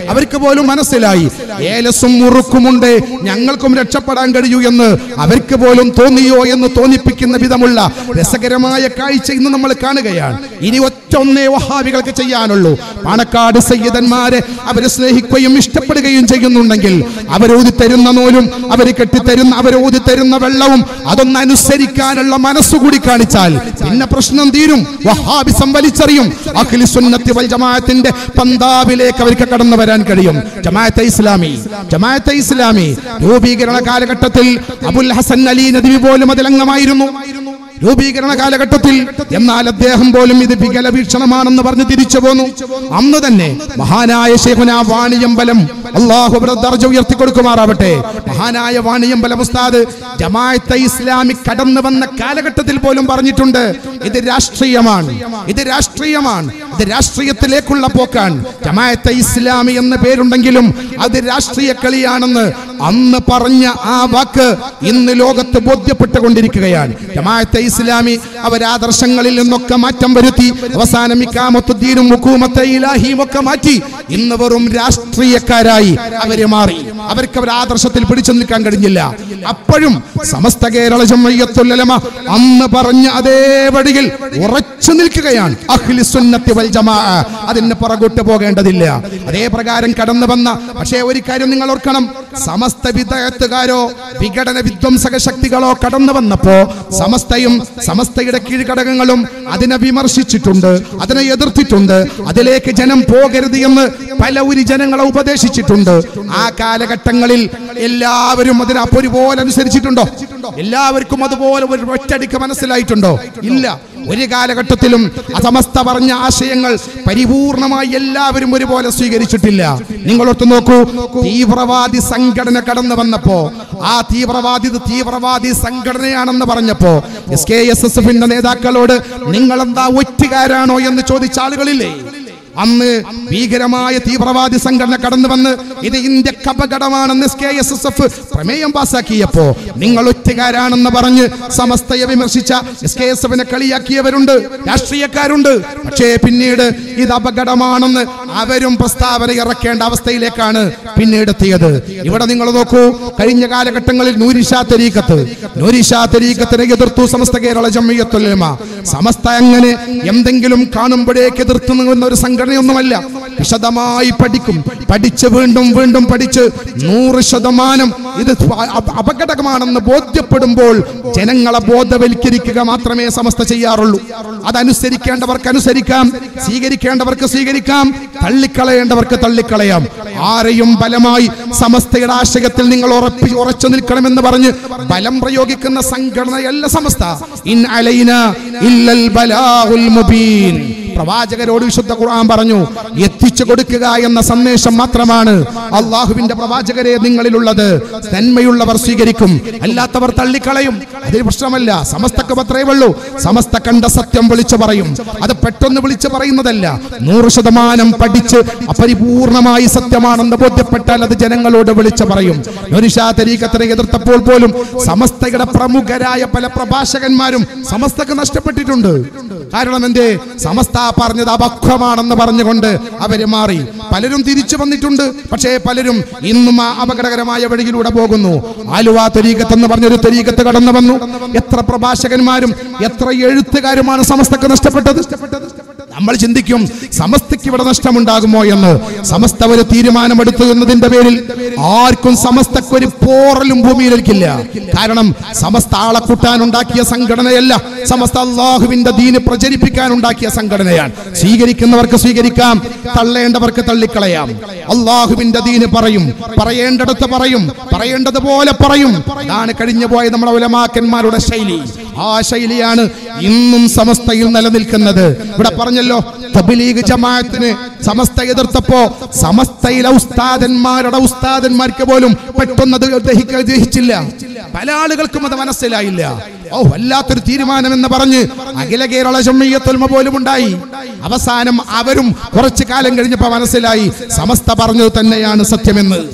അവർക്ക് പോലും മനസ്സിലായി ഏലസും മുറുക്കുമുണ്ട് ഞങ്ങൾക്കും രക്ഷപ്പെടാൻ കഴിയൂ എന്ന് അവർക്ക് പോലും തോന്നിയോ എന്ന് തോന്നിപ്പിക്കുന്ന വിധമുള്ള രസകരമായ കാഴ്ച ഇന്ന് നമ്മൾ കാണുകയാണ് ഇനി ഒറ്റ ഒന്നേ വഹാബികൾക്ക് ചെയ്യാനുള്ളൂ പാണക്കാട് സയ്യിദന്മാരെ അവരെ സ്നേഹിക്കുകയും ഇഷ്ടപ്പെടുകയും ചെയ്യുന്നുണ്ടെങ്കിൽ അവരോതി തരുന്ന നൂലും അവർ കെട്ടിത്തരുന്ന അവരോതി തരുന്ന വെള്ളവും അതൊന്ന് അനുസരിക്കാനുള്ള മനസ്സുകൂടി കാണിച്ചാൽ പിന്നെ പ്രശ്നം തീരും വഹാബിസം വലിച്ചെറിയും അഖിലി സുന്നത്തി വൽ ജമാഅത്തിന്റെ പന്താവിലേക്ക് അവർക്ക് കടന്നു വരാൻ കഴിയും ജമാഅത്തെ ഇസ്ലാമി ജമാഅത്തെ ഇസ്ലാമി രൂപീകരണ കാലഘട്ടത്തിൽ അബുൽ ഹസൻ അലി നദി പോലും അതിലംഗമായിരുന്നു രൂപീകരണ കാലഘട്ടത്തിൽ എന്നാൽ അദ്ദേഹം പോലും ഇത് വികല വീക്ഷണമാണെന്ന് പറഞ്ഞ് തിരിച്ചു പോന്നു അന്ന് തന്നെ മഹാനായ ശേഖുന വാണിയമ്പലം അള്ളാഹു അവരുടെ ദർജ ഉയർത്തി കൊടുക്കുമാറാവട്ടെ മഹാനായ വാണിയമ്പലം ഉസ്താദ് ജമാഅത്തെ ഇസ്ലാമി കടന്നു വന്ന കാലഘട്ടത്തിൽ പോലും പറഞ്ഞിട്ടുണ്ട് ഇത് രാഷ്ട്രീയമാണ് ഇത് രാഷ്ട്രീയമാണ് ഇത് രാഷ്ട്രീയത്തിലേക്കുള്ള പോക്കാണ് ജമാഅത്തെ ഇസ്ലാമി എന്ന പേരുണ്ടെങ്കിലും അത് രാഷ്ട്രീയ കളിയാണെന്ന് അന്ന് പറഞ്ഞ ആ വാക്ക് ഇന്ന് ലോകത്ത് ബോധ്യപ്പെട്ടുകൊണ്ടിരിക്കുകയാണ് ജമാഅത്തെ ഇസ്ലാമി അവരാദർശങ്ങളിൽ നിന്നൊക്കെ മാറ്റം വരുത്തി അവസാനം ഇക്കാമത്തുദ്ദീനും മുക്കൂമത്തെ ഇലാഹിയും ഒക്കെ മാറ്റി ഇന്ന് വെറും രാഷ്ട്രീയക്കാരായി അവര് മാറി അവർക്ക് അവർ ആദർശത്തിൽ പിടിച്ചു നിൽക്കാൻ കഴിഞ്ഞില്ല അപ്പോഴും സമസ്ത കേരള ജമയ്യത്തുല്ലമ അന്ന് പറഞ്ഞ അതേ വഴിയിൽ ഉറച്ചു നിൽക്കുകയാണ് അഹ്ലി സുന്നത്തി വൽ ജമാ അതിന് പുറകോട്ട് പോകേണ്ടതില്ല അതേ പ്രകാരം കടന്നു വന്ന പക്ഷേ ഒരു കാര്യം നിങ്ങൾ ഓർക്കണം സമസ്ത വിദഗ്ധകാരോ വിഘടന വിധ്വംസക ശക്തികളോ കടന്നു വന്നപ്പോ സമസ്തയും സമസ്തയുടെ കീഴ്ഘടകങ്ങളും അതിനെ വിമർശിച്ചിട്ടുണ്ട് അതിനെ എതിർത്തിട്ടുണ്ട് അതിലേക്ക് ജനം പോകരുത് എന്ന് പല ഒരു ജനങ്ങളെ ഉപദേശിച്ചിട്ടുണ്ട് ആ കാലഘട്ടങ്ങളിൽ എല്ലാവരും അതിനെ അപ്പൊ ഒരുപോലെ അനുസരിച്ചിട്ടുണ്ടോ എല്ലാവർക്കും അതുപോലെ ഒരു ഒറ്റടിക്ക് മനസ്സിലായിട്ടുണ്ടോ ഇല്ല ഒരു കാലഘട്ടത്തിലും അസമസ്ത പറഞ്ഞ ആശയങ്ങൾ പരിപൂർണമായി എല്ലാവരും ഒരുപോലെ സ്വീകരിച്ചിട്ടില്ല നിങ്ങളൊട്ട് നോക്കൂ തീവ്രവാദി സംഘടന കടന്നു വന്നപ്പോ ആ തീവ്രവാദി ഇത് തീവ്രവാദി സംഘടനയാണെന്ന് പറഞ്ഞപ്പോ എസ് കെ എസ് എസ് എഫിന്റെ നേതാക്കളോട് നിങ്ങൾ എന്താ ഒറ്റുകാരാണോ എന്ന് ചോദിച്ച ആളുകളില്ലേ അന്ന് ഭീകരമായ തീവ്രവാദി സംഘടന കടന്നു വന്ന് ഇത് ഇന്ത്യക്ക് അപകടമാണെന്ന് S K S S F പ്രമേയം പാസാക്കിയപ്പോ നിങ്ങൾ ഒറ്റക്കാരാണെന്ന് പറഞ്ഞ് സമസ്തയെ വിമർശിച്ച എസ് കെ എസ് എഫിനെ കളിയാക്കിയവരുണ്ട് രാഷ്ട്രീയക്കാരുണ്ട് പക്ഷേ പിന്നീട് ഇത് അപകടമാണെന്ന് അവരും പ്രസ്താവന ഇറക്കേണ്ട അവസ്ഥയിലേക്കാണ് പിന്നീട് എത്തിയത് ഇവിടെ നിങ്ങൾ നോക്കൂ കഴിഞ്ഞ കാലഘട്ടങ്ങളിൽ നൂരിഷാ തെരീക്കത്ത് നൂരിഷാ തെരീക്കത്തിനെ എതിർത്തു സമസ്ത കേരള ജമ്മിയത്തുലമ സമസ്ത അങ്ങനെ എന്തെങ്കിലും കാണുമ്പോഴേക്ക് എതിർത്ത് നിൽക്കുന്ന ഒരു സംഘടനയൊന്നുമല്ല വിശദമായി പഠിക്കും പഠിച്ച് വീണ്ടും വീണ്ടും പഠിച്ച് നൂറ് ശതമാനം ഇത് അപ- അപകടകമാണെന്ന് ബോധ്യപ്പെടുമ്പോൾ ജനങ്ങളെ ബോധവൽക്കരിക്കുക മാത്രമേ സമസ്ത ചെയ്യാറുള്ളൂ അതനുസരിക്കേണ്ടവർക്ക് അനുസരിക്കാം സ്വീകരിക്കേണ്ടവർക്ക് സ്വീകരിക്കാം തള്ളിക്കളയേണ്ടവർക്ക് തള്ളിക്കളയാം ആരെയും ബലമായി സമസ്തയുടെ ആശയത്തിൽ നിങ്ങൾ ഉറപ്പി ഉറച്ചു നിൽക്കണമെന്ന് പറഞ്ഞ് ബലം പ്രയോഗിക്കുന്ന സംഘടനയല്ല സമസ്ത ഇൻ അലൈന ഇല്ലൽ ബലാഉൽ മുബീൻ പ്രവാചകരോട് വിശുദ്ധ ഖുർആൻ പറഞ്ഞു എത്തിച്ചു കൊടുക്കുക എന്ന സന്ദേശം മാത്രമാണ് അള്ളാഹുവിന്റെ പ്രവാചകരെ നിങ്ങളിലുള്ളത് നന്മയുള്ളവർ സ്വീകരിക്കും അല്ലാത്തവർ തള്ളിക്കളയും അതിൽ പ്രശ്നമല്ല സമസ്തക്ക് പത്രേ ഉള്ളൂ സമസ്ത കണ്ട സത്യം വിളിച്ചു പറയും അത് പെട്ടെന്ന് വിളിച്ചു പറയുന്നതല്ല നൂറ് ശതമാനം പഠിച്ച് അപരിപൂർണമായി സത്യമാണെന്ന് ബോധ്യപ്പെട്ടാൽ അത് ജനങ്ങളോട് വിളിച്ചു പറയും നൊരിഷാ തരീക്കത്തിനെ എതിർത്തപ്പോൾ പോലും സമസ്തയുടെ പ്രമുഖരായ പല പ്രഭാഷകന്മാരും സമസ്തക്ക് നഷ്ടപ്പെട്ടിട്ടുണ്ട് കാരണം എന്തേ സമസ്ത പറഞ്ഞത് അപക്വമാണെന്ന് പറഞ്ഞുകൊണ്ട് അവര് മാറി പലരും തിരിച്ചു വന്നിട്ടുണ്ട് പക്ഷേ പലരും ഇന്നും ആ അപകടകരമായ വഴിയിലൂടെ പോകുന്നു ആലുവ തെരീക്കത്ത് എന്ന് പറഞ്ഞൊരു തെരീക്കത്ത് കടന്നു വന്നു എത്ര പ്രഭാഷകന്മാരും എത്ര എഴുത്തുകാരുമാണ് സമസ്തക്ക് നഷ്ടപ്പെട്ടത് നമ്മൾ ചിന്തിക്കും സമസ്തയ്ക്ക് ഇവിടെ നഷ്ടമുണ്ടാകുമോ എന്ന് സമസ്ത ഒരു തീരുമാനമെടുത്തു എന്നതിന്റെ പേരിൽ ആർക്കും സമസ്തക്ക് ഒരു പോറലും ഭൂമിയിലേക്കില്ല കാരണം സമസ്ത ആളെ കൂട്ടാനുണ്ടാക്കിയ സംഘടനയല്ല സമസ്ത അള്ളാഹുവിന്റെ ദീന് പ്രചരിപ്പിക്കാൻ ഉണ്ടാക്കിയ സംഘടനയാണ് സ്വീകരിക്കുന്നവർക്ക് സ്വീകരിക്കാം തള്ളേണ്ടവർക്ക് തള്ളിക്കളയാം അള്ളാഹുവിന്റെ ദീന് പറയും പറയേണ്ടടുത്ത് പറയും പറയേണ്ടതുപോലെ പറയും അതാണ് കഴിഞ്ഞു പോയ നമ്മുടെ ഉലമാക്കന്മാരുടെ ശൈലി ആ ശൈലിയാണ് ഇന്നും സമസ്തയിൽ നിലനിൽക്കുന്നത് ഇവിടെ പറഞ്ഞല്ലോ തബ്ലീഗ് ജമാഅത്തിന് സമസ്ത എതിർത്തപ്പോ സമസ്തയിലെ ഉസ്താദന്മാരുടെ ഉസ്താദന്മാർക്ക് പോലും പെട്ടെന്നത് ദഹിക്ക ദഹിച്ചില്ല പല ആളുകൾക്കും അത് മനസ്സിലായില്ല ഓ വല്ലാത്തൊരു തീരുമാനം എന്ന് പറഞ്ഞ് അഖില കേരള ജമ്മിയത്തൊൽമ പോലും ഉണ്ടായി അവസാനം അവരും കുറച്ചു കാലം കഴിഞ്ഞപ്പോ മനസ്സിലായി സമസ്ത പറഞ്ഞത് തന്നെയാണ് സത്യമെന്ന്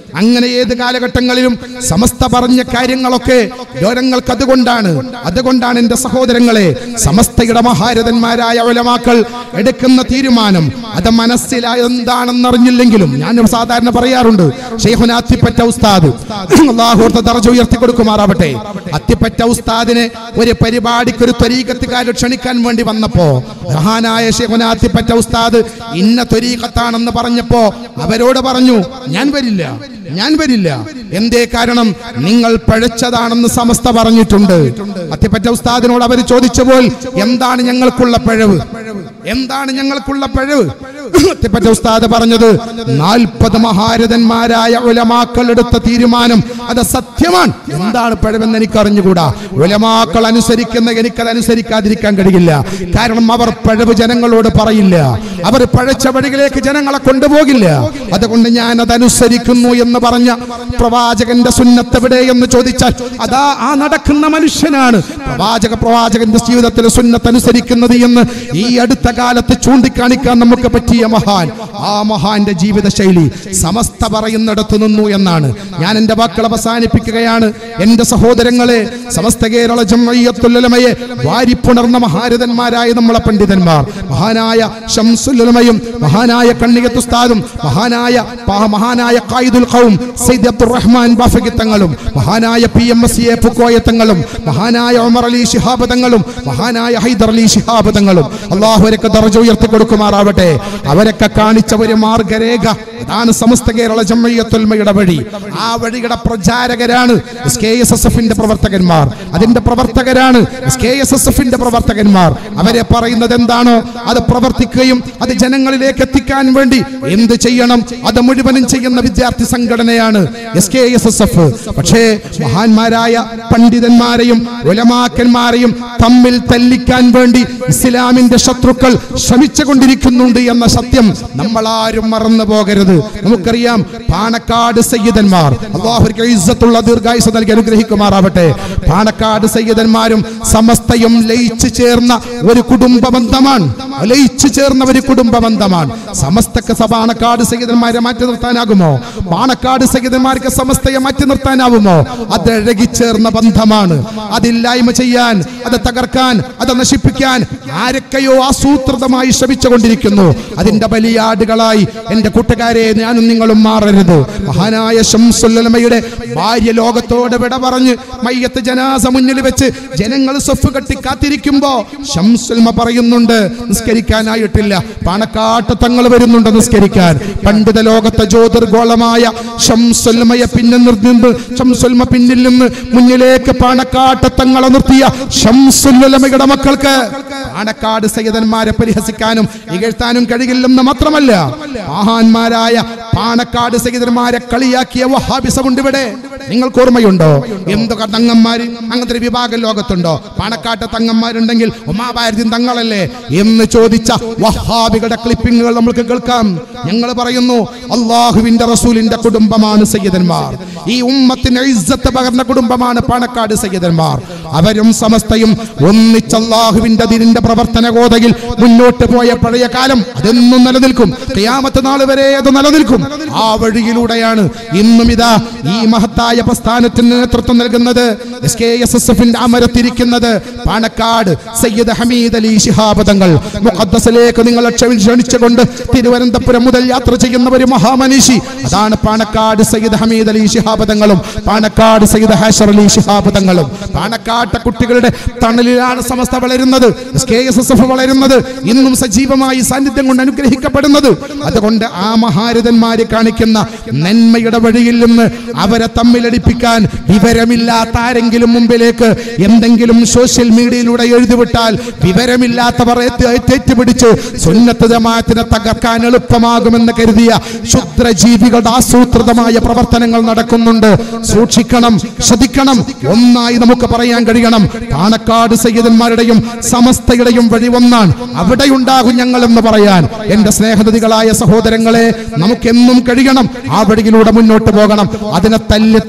അങ്ങനെ ഏത് കാലഘട്ടങ്ങളിലും സമസ്ത പറഞ്ഞ കാര്യങ്ങളൊക്കെ ജനങ്ങൾക്ക് അതുകൊണ്ടാണ് അതുകൊണ്ടാണ് എന്റെ സഹോദരങ്ങളെ സമസ്തയുടെ മഹാരഥന്മാരായ ഉലമാക്കൾ എടുക്കുന്ന തീരുമാനം അത് മനസ്സിലായ എന്താണെന്നറിഞ്ഞില്ലെങ്കിലും ഞാൻ സാധാരണ പറയാറുണ്ട് ഷെയ്ഖുന അത്തിപ്പറ്റ ഉസ്താദ് അള്ളാഹുർത്ത ദർജ ഉയർത്തി കൊടുക്കുമാറാവട്ടെ അത്തിപ്പറ്റ ഉസ്താദിനെ ഒരു പരിപാടിക്ക് ഒരു ത്വരീകത്തുകാർ ക്ഷണിക്കാൻ വേണ്ടി വന്നപ്പോ മഹാനായ ഷെയ്ഖുന അത്തിപ്പറ്റ ഉസ്താദ് ഇന്ന ത്വരീകത്താണെന്ന് പറഞ്ഞപ്പോ അവരോട് പറഞ്ഞു ഞാൻ വരില്ല ഞാൻ വരില്ല എന്തേ കാരണം നിങ്ങൾ പഴച്ചതാണെന്ന് സമസ്ത പറഞ്ഞിട്ടുണ്ട് അത്തിപ്പറ്റ ഉസ്താദിനോട് അവർ ചോദിച്ചപ്പോൾ എന്താണ് ഞങ്ങൾക്കുള്ള പിഴവ് എന്താണ് ഞങ്ങൾക്കുള്ള പിഴവ് അത്തിപ്പറ്റ ഉസ്താദ് പറഞ്ഞത് നാൽപ്പത് മഹാരഥന്മാരായ ഉലമാക്കൾ എടുത്ത തീരുമാനം അത് സത്യമാണ് എന്താണ് പിഴവെന്ന് എനിക്ക് അറിഞ്ഞുകൂടാ ഉലമാക്കൾ അനുസരിക്കുന്ന എനിക്കത് അനുസരിക്കാതിരിക്കാൻ കഴിയില്ല കാരണം അവർ പിഴവ് ജനങ്ങളോട് പറയില്ല അവർ പഴച്ച വഴികളിലേക്ക് ജനങ്ങളെ കൊണ്ടുപോകില്ല അതുകൊണ്ട് ഞാൻ അത് അനുസരിക്കുന്നു എന്ന് പറഞ്ഞ പ്രവാചകന്റെ സുന്നത്ത് എവിടെ എന്ന് ചോദിച്ചാൽ അതാ ആ നടക്കുന്ന മനുഷ്യനാണ് പ്രവാചക പ്രവാചകന്റെ ജീവിതത്തിൽ സുന്നത്ത് അനുസരിക്കുന്നത് എന്ന് ഈ അടുത്ത കാലത്ത് ചൂണ്ടിക്കാണിക്കാൻ നമുക്ക് പറ്റിയ മഹാൻ ആ മഹാന്റെ ജീവിത ശൈലി സമസ്ത പറയുന്നിടത്ത് നിന്നു എന്നാണ് ഞാൻ എന്റെ വാക്കുകൾ അവസാനിപ്പിക്കുകയാണ് എന്റെ സഹോദരങ്ങളെ സമസ്ത കേരള ജമ്മയ്യത്തുലമയെ വാരിപ്പുണർന്ന മഹാരഥന്മാരായ നമ്മളെ പണ്ഡിതന്മാർ മഹാനായ ഷംസുലുലമയും മഹാനായ കണ്ണികത്തുസ്താദും മഹാനായ പ- മഹാനായ ഖായിദുൽ ഖൗം സയ്യിദ് അബ്ദുറഹ്മാൻ ബാഫഖി തങ്ങളും മഹാനായ P M S A Pookoya തങ്ങളും മഹാനായ ഉമർ അലി ശിഹാബ് തങ്ങളും മഹാനായ ഹൈദർ അലി ശിഹാബ് തങ്ങളും അള്ളാഹുവരൊക്കെ ദർജ ഉയർത്തി കൊടുക്കുമാറാവട്ടെ അവരൊക്കെ കാണിച്ച ഒരു മാർഗരേഖ അതാണ് സമസ്ത കേരള ജമ്മയ്യത്തുൽമയുടെ വഴി ആ വഴിയുടെ പ്രചാരകരാണ് എസ് കെ എസ് എസ് എഫിന്റെ പ്രവർത്തകന്മാർ അതിന്റെ പ്രവർത്തകരാണ് എസ് കെ എസ് എസ് എഫിന്റെ പ്രവർത്തകന്മാർ അവരെ പറയുന്നത് എന്താണോ അത് പ്രവർത്തിക്കുകയും അത് ജനങ്ങളിലേക്ക് എത്തിക്കാൻ വേണ്ടി എന്ത് ചെയ്യണം അത് മുഴുവനും ചെയ്യുന്ന വിദ്യാർത്ഥി സംഘടനയാണ് S K S S F പക്ഷേ മഹാന്മാരായ പണ്ഡിതന്മാരെയും ഉലമാക്കന്മാരെയും തമ്മിൽ തല്ലിക്കാൻ വേണ്ടി ഇസ്ലാമിന്റെ ശത്രുക്കൾ ശ്രമിച്ചുകൊണ്ടിരിക്കുന്നുണ്ട് എന്ന സത്യം നമ്മൾ ആരും മറന്നു പോകരുത് നമുക്കറിയാം പാണക്കാട് സയ്യിദന്മാർ അള്ളാഹുർക്ക് ഇസ്സത്തുള്ള ദീർഘായുസ് നൽകി അനുഗ്രഹിക്കുമാറാവട്ടെ പാണക്കാട് സയ്യിദന്മാരും സമസ്തയും ലയിച്ചു ചേർന്ന ഒരു കുടുംബ ബന്ധമാണ് ലയിച്ചു ചേർന്ന ഒരു കുടുംബ ബന്ധമാണ് സമസ്തക്ക് പാണക്കാട് സയ്യിദന്മാരെ മാറ്റി നിർത്താനാകുമോ പാണക്കാട് സയ്യിദന്മാർക്ക് സമസ്തയെ മാറ്റി നിർത്താനാവുമോ അത് ഇഴകിച്ചേർന്ന ബന്ധമാണ് അതില്ലായ്മ ചെയ്യാൻ അത് തകർക്കാൻ അത് നശിപ്പിക്കാൻ ആരൊക്കെയോ ആസൂത്രിതമായി ശ്രമിച്ചുകൊണ്ടിരിക്കുന്നു അതിന്റെ ബലിയാടുകളായി എന്റെ കൂട്ടുകാരെ ഞാനും നിങ്ങളും മാറരുത് മഹാനായ ഷംസുല്ലമയുടെ ഭാര്യ ലോകത്തോട് വിട പറഞ്ഞ് മയ്യത്ത് ജനാസ മുന്നിൽ വെച്ച് ജനങ്ങൾ സ്വഫ് കെട്ടി കാത്തിരിക്കുമ്പോ ഷംസുൽമ പറയുന്നുണ്ട് നിസ്കരിക്കാനായിട്ടില്ല പാണക്കാട്ട് തങ്ങൾ വരുന്നുണ്ട് നിസ്കരിക്കാൻ പണ്ഡിത ലോകത്തെ ജ്യോതിർഗോളമായ ഷംസുൽമയെ പിന്നെ നിർന്ന് ഷംസുൽമ പിന്നിൽ നിന്ന് മുന്നിലേക്ക് പാണക്കാട്ട് തങ്ങളെ നിർത്തിയ ഷംസുല്ലമയുടെ മക്കൾക്ക് പാണക്കാട് സയ്യിദന്മാരെ പരിഹസിക്കാനും ഇകഴ്ത്താനും കഴിയില്ലെന്ന് മാത്രമല്ല മഹാന്മാരായ പാണക്കാട് സയ്യിദന്മാരെ കളിയാക്കിയ വഹാബിസമുണ്ട് ഇവിടെ നിങ്ങൾക്ക് ഓർമ്മയുണ്ടോ എന്തൊക്കെ തങ്ങന്മാര് അങ്ങനത്തെ ഒരു വിഭാഗം ലോകത്തുണ്ടോ പാണക്കാട്ട് തങ്ങന്മാരുണ്ടെങ്കിൽ ഉമാഭാരതി തങ്ങളല്ലേ എന്ന് ചോദിച്ച വഹാബികളുടെ ക്ലിപ്പിങ്ങുകൾ നമുക്ക് കേൾക്കാം ഞങ്ങൾ പറയുന്നു അള്ളാഹുവിന്റെ റസൂലിന്റെ കുടുംബമാണ് സയ്യിദന്മാർ ഈ ഉമ്മത്തിന് ഇസ്സത്ത് പകർന്ന കുടുംബമാണ് പാണക്കാട് സയ്യിദന്മാർ അവരും സമസ്തയും ഒന്നിച്ച് അള്ളാഹുവിന്റെ ദിനിന്റെ പ്രവർത്തന ഗോതയിൽ മുന്നോട്ട് പോയ പഴയ കാലം അതെന്നും നിലനിൽക്കും ഖിയാമത്ത് നാൾ വരെ അത് നിലനിൽക്കും ആ വഴിയിലൂടെയാണ് ഇന്നും ഇതാ ഈ മഹത്തായ പ്രസ്ഥാനത്തിന് നേതൃത്വം നൽകുന്നത് എസ് കെ എസ് എസ് എഫിന്റെ അമരത്തിരിക്കുന്നത് പാണക്കാട് സയ്യിദ് ഹമീദ് അലി ശിഹാബ് തങ്ങൾ മുഖദ്ദസിലേക്ക് നിങ്ങളെ ക്ഷണി- ക്ഷണിച്ചുകൊണ്ട് തിരുവനന്തപുരം മുതൽ യാത്ര ചെയ്യുന്ന ഒരു മഹാമനീഷി അതാണ് പാണക്കാട് സയ്യിദ് ഹമീദ് അലി ശിഹാബ് തങ്ങളും പാണക്കാട് സയ്യിദ് ഹാഷർ അലി ശിഹാബ് തങ്ങളും പാണക്കാട്ടെ കുട്ടികളുടെ തണലിലാണ് സമസ്ത വളരുന്നത് S K S S F വളരുന്നത് ഇന്നും സജീവമായി സാന്നിധ്യം കൊണ്ട് അനുഗ്രഹിക്കപ്പെടുന്നത് അതുകൊണ്ട് ആ മഹാരഥന്മാര് കാണിക്കുന്ന നന്മയുടെ വഴിയിൽ നിന്ന് അവരെ തമ്മിലടിപ്പിക്കാൻ വിവരമില്ലാത്ത ആരെങ്കിലും മുമ്പിലേക്ക് എന്തെങ്കിലും സോഷ്യൽ മീഡിയയിലൂടെ എഴുതിവിട്ടാൽ വിവരമില്ലാത്തവർ ഏറ്റ് ഏറ്റുപിടിച്ച് സുന്നത്ത് ജമാഅത്തിനെ തകർക്കാൻ എളുപ്പമാകുമെന്ന് കരുതിയ ക്ഷുദ്രജീവികളുടെ ആസൂത്രിതമായ പ്രവർത്തനങ്ങൾ നടക്കുന്നുണ്ട് സൂക്ഷിക്കണം ശ്രദ്ധിക്കണം ഒന്നായി നമുക്ക് പറയാൻ കഴിയണം പാണക്കാട് സയ്യിദന്മാരുടെയും സമസ്തയുടെയും വഴി ഒന്നാണ് അവിടെയുണ്ടാകും ഞങ്ങൾ എന്ന് പറയാൻ എന്റെ സ്നേഹനദികളായ സഹോദരങ്ങളെ നമുക്കെന്നും കഴിയണം ആ വഴിയിലൂടെ മുന്നോട്ട് പോകണം അതിനെ തല്ലി തല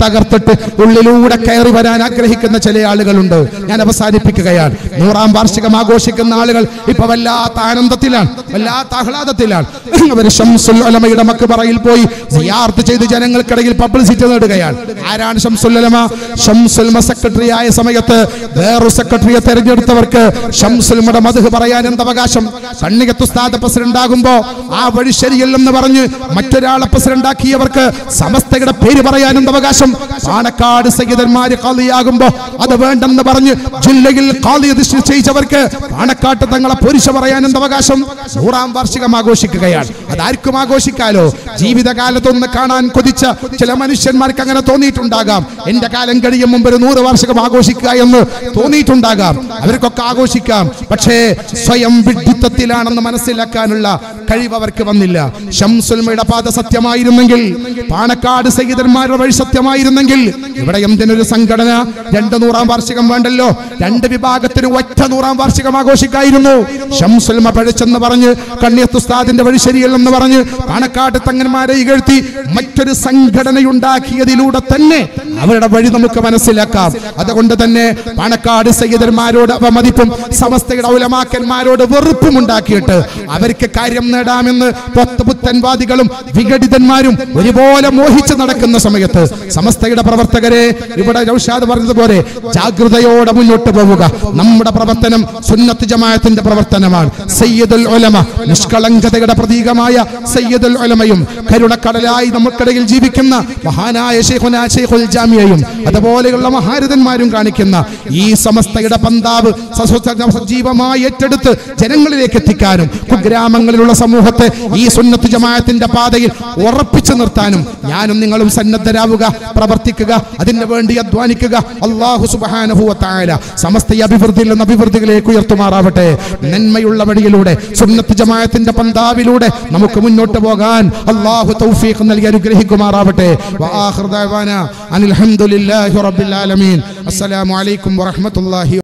തകർത്തിട്ട് ഉള്ളിലൂടെ കയറി വരാൻ ആഗ്രഹിക്കുന്ന ചില ആളുകളുണ്ട് ഞാൻ അവസാനിപ്പിക്കുകയാണ് നൂറാം വാർഷികം ആഘോഷിക്കുന്ന ആളുകൾ ഇപ്പൊ വല്ലാത്ത ആനന്ദത്തിലാണ് വല്ലാത്ത ആഹ്ലാദത്തിലാണ് അവർ ഷംസുൽ ഉലമയുടെ മക്ബറയിൽ പോയി സിയാർത്ത് ചെയ്ത് ജനങ്ങൾക്കിടയിൽ പബ്ലിസിറ്റി നേടുകയാണ് ആരാണ് ഷംസുൽ ഉലമ ഷംസുൽ സെക്രട്ടറി ആയ സമയത്ത് വേറൊരു സെക്രട്ടറിയെ തെരഞ്ഞെടുത്തവർക്ക് ഷംസുൽമയുടെ മധു പറയാൻ എന്ത് അവകാശം കണ്ണികത്ത് ഉസ്താദ് പ്രസിഡന്റ് ആകുമ്പോ ആ വഴി ശരിയല്ലെന്ന് പറഞ്ഞ് മറ്റൊരാളെ പ്രസിഡന്റ് ആക്കിയവർക്ക് സമസ്തയുടെ പേര് പറയാൻ എന്ത് അവകാശം പാണക്കാട് സയ്യിദന്മാര് ഖാദിയാകുമ്പോ അത് വേണ്ടെന്ന് പറഞ്ഞ് ജില്ലയിൽ ഖാദി നിശ്ചയിച്ചവർക്ക് പാണക്കാട്ട് തങ്ങളെ പുരുഷ പറയാൻ എന്ത് അവകാശം നൂറാം വാർഷികം ആഘോഷിക്കുകയാണ് അതാർക്കും ആഘോഷിക്കാലോ ജീവിതകാലത്തൊന്ന് കാണാൻ കൊതിച്ച ചില മനുഷ്യന്മാർക്ക് അങ്ങനെ തോന്നിയിട്ടുണ്ടാകാം എന്റെ കാലം കഴിയും മുമ്പ് ഒരു നൂറ് വാർഷികം ആഘോഷിക്കുക എന്ന് തോന്നിയിട്ടുണ്ടാകാം അവർക്കൊക്കെ ആഘോഷിക്കാം പക്ഷേ സ്വയം വിഡ്ഢിത്തത്തിലാണെന്ന് മനസ്സിലാക്കാനുള്ള കഴിവ് അവർക്ക് വന്നില്ല ഷംസുൽമയുടെ പാത സത്യമായിരുന്നെങ്കിൽ പാണക്കാട് സയ്യിദന്മാരുടെ വഴി സത്യമായിരുന്നെങ്കിൽ ഇവിടെ എന്തിനൊരു സംഘടന രണ്ട് നൂറാം വാർഷികം വേണ്ടല്ലോ രണ്ട് വിഭാഗത്തിന് ഒറ്റ നൂറാം വാർഷികം ആഘോഷിക്കായിരുന്നു ഷംസുൽമ പഴച്ചെന്ന് പറഞ്ഞ് കണ്ണിയത്തുസ്താദിന്റെ വഴി ശരിയല്ലെന്ന് പറഞ്ഞ് പാണക്കാട് തങ്ങന്മാരെ ഇകഴ്ത്തി മറ്റൊരു സംഘടനയുണ്ടാക്കിയതിലൂടെ തന്നെ അവരുടെ വഴി നമുക്ക് മനസ്സിലാക്കാം അതുകൊണ്ട് തന്നെ പാണക്കാട് സയ്യിദന്മാരോട് അവമതിപ്പും സമസ്തയുടെ ഉലമാക്കന്മാരോട് വെറുപ്പും ഉണ്ടാക്കിയിട്ട് അവർക്ക് കാര്യം നേടാമെന്ന് പൊത്തപുത്തൻവാദികളും വിഘടിതന്മാരും ഒരുപോലെ മോഹിച്ച് നടക്കുന്ന സമയത്ത് സമസ്തയുടെ പ്രവർത്തകരെ ഇവിടെ നൗഷാദ് പറഞ്ഞതുപോലെ ജാഗ്രതയോടെ മുന്നോട്ട് പോവുക നമ്മുടെ പ്രവർത്തനം സുന്നത്ത് ജമാഅത്തിന്റെ പ്രവർത്തനമാണ് സയ്യിദുൽ ഉലമ നിഷ്കളങ്കതയുടെ പ്രതീകമായ സയ്യിദുൽ ഉലമയും കരുണക്കടലായി നമുക്കിടയിൽ ജീവിക്കുന്ന മഹാനായ ശൈഖുനാ ശൈഖുൽ ജാമിയയും അതുപോലെയുള്ള മഹാരഥന്മാരും കാണിക്കുന്ന ഈ സമസ്തയുടെ പന്താവ് സസ്വ- സജീവമായി ഏറ്റെടുത്ത് ജനങ്ങളിലേക്ക് എത്തിക്കാനും കുഗ്രാമങ്ങളിലുള്ള സമൂഹത്തെ ഈ സുന്നത്ത് ജമാഅത്തിന്റെ പാതയിൽ ഉറപ്പിച്ചു നിർത്താനും ഞാനും നിങ്ങളും സന്നദ്ധരാവുക പ്രവർത്തിക്കുക അതിനു വേണ്ടി അധ്വാനിക്കുക അള്ളാഹു സുബ്ഹാനഹു വ തആല സമസ്ത അഭിവൃദ്ധിയിൽ നിന്ന് അഭിവൃദ്ധികളിലേക്ക് ഉയർത്തുമാറാവട്ടെ നന്മയുള്ള വഴിയിലൂടെ സുന്നത്ത് ജമാഅത്തിന്റെ പന്താവിലൂടെ നമുക്ക് മുന്നോട്ട് പോകാൻ അള്ളാഹു തൗഫീഖ് നൽകി അനുഗ്രഹിക്കുമാറാവട്ടെ വആഖിറു ദഅവാന അനിൽ ഹംദുലില്ലാഹി റബ്ബിൽ ആലമീൻ അസ്സലാമു അലൈക്കും വറഹ്മത്തുള്ളാഹി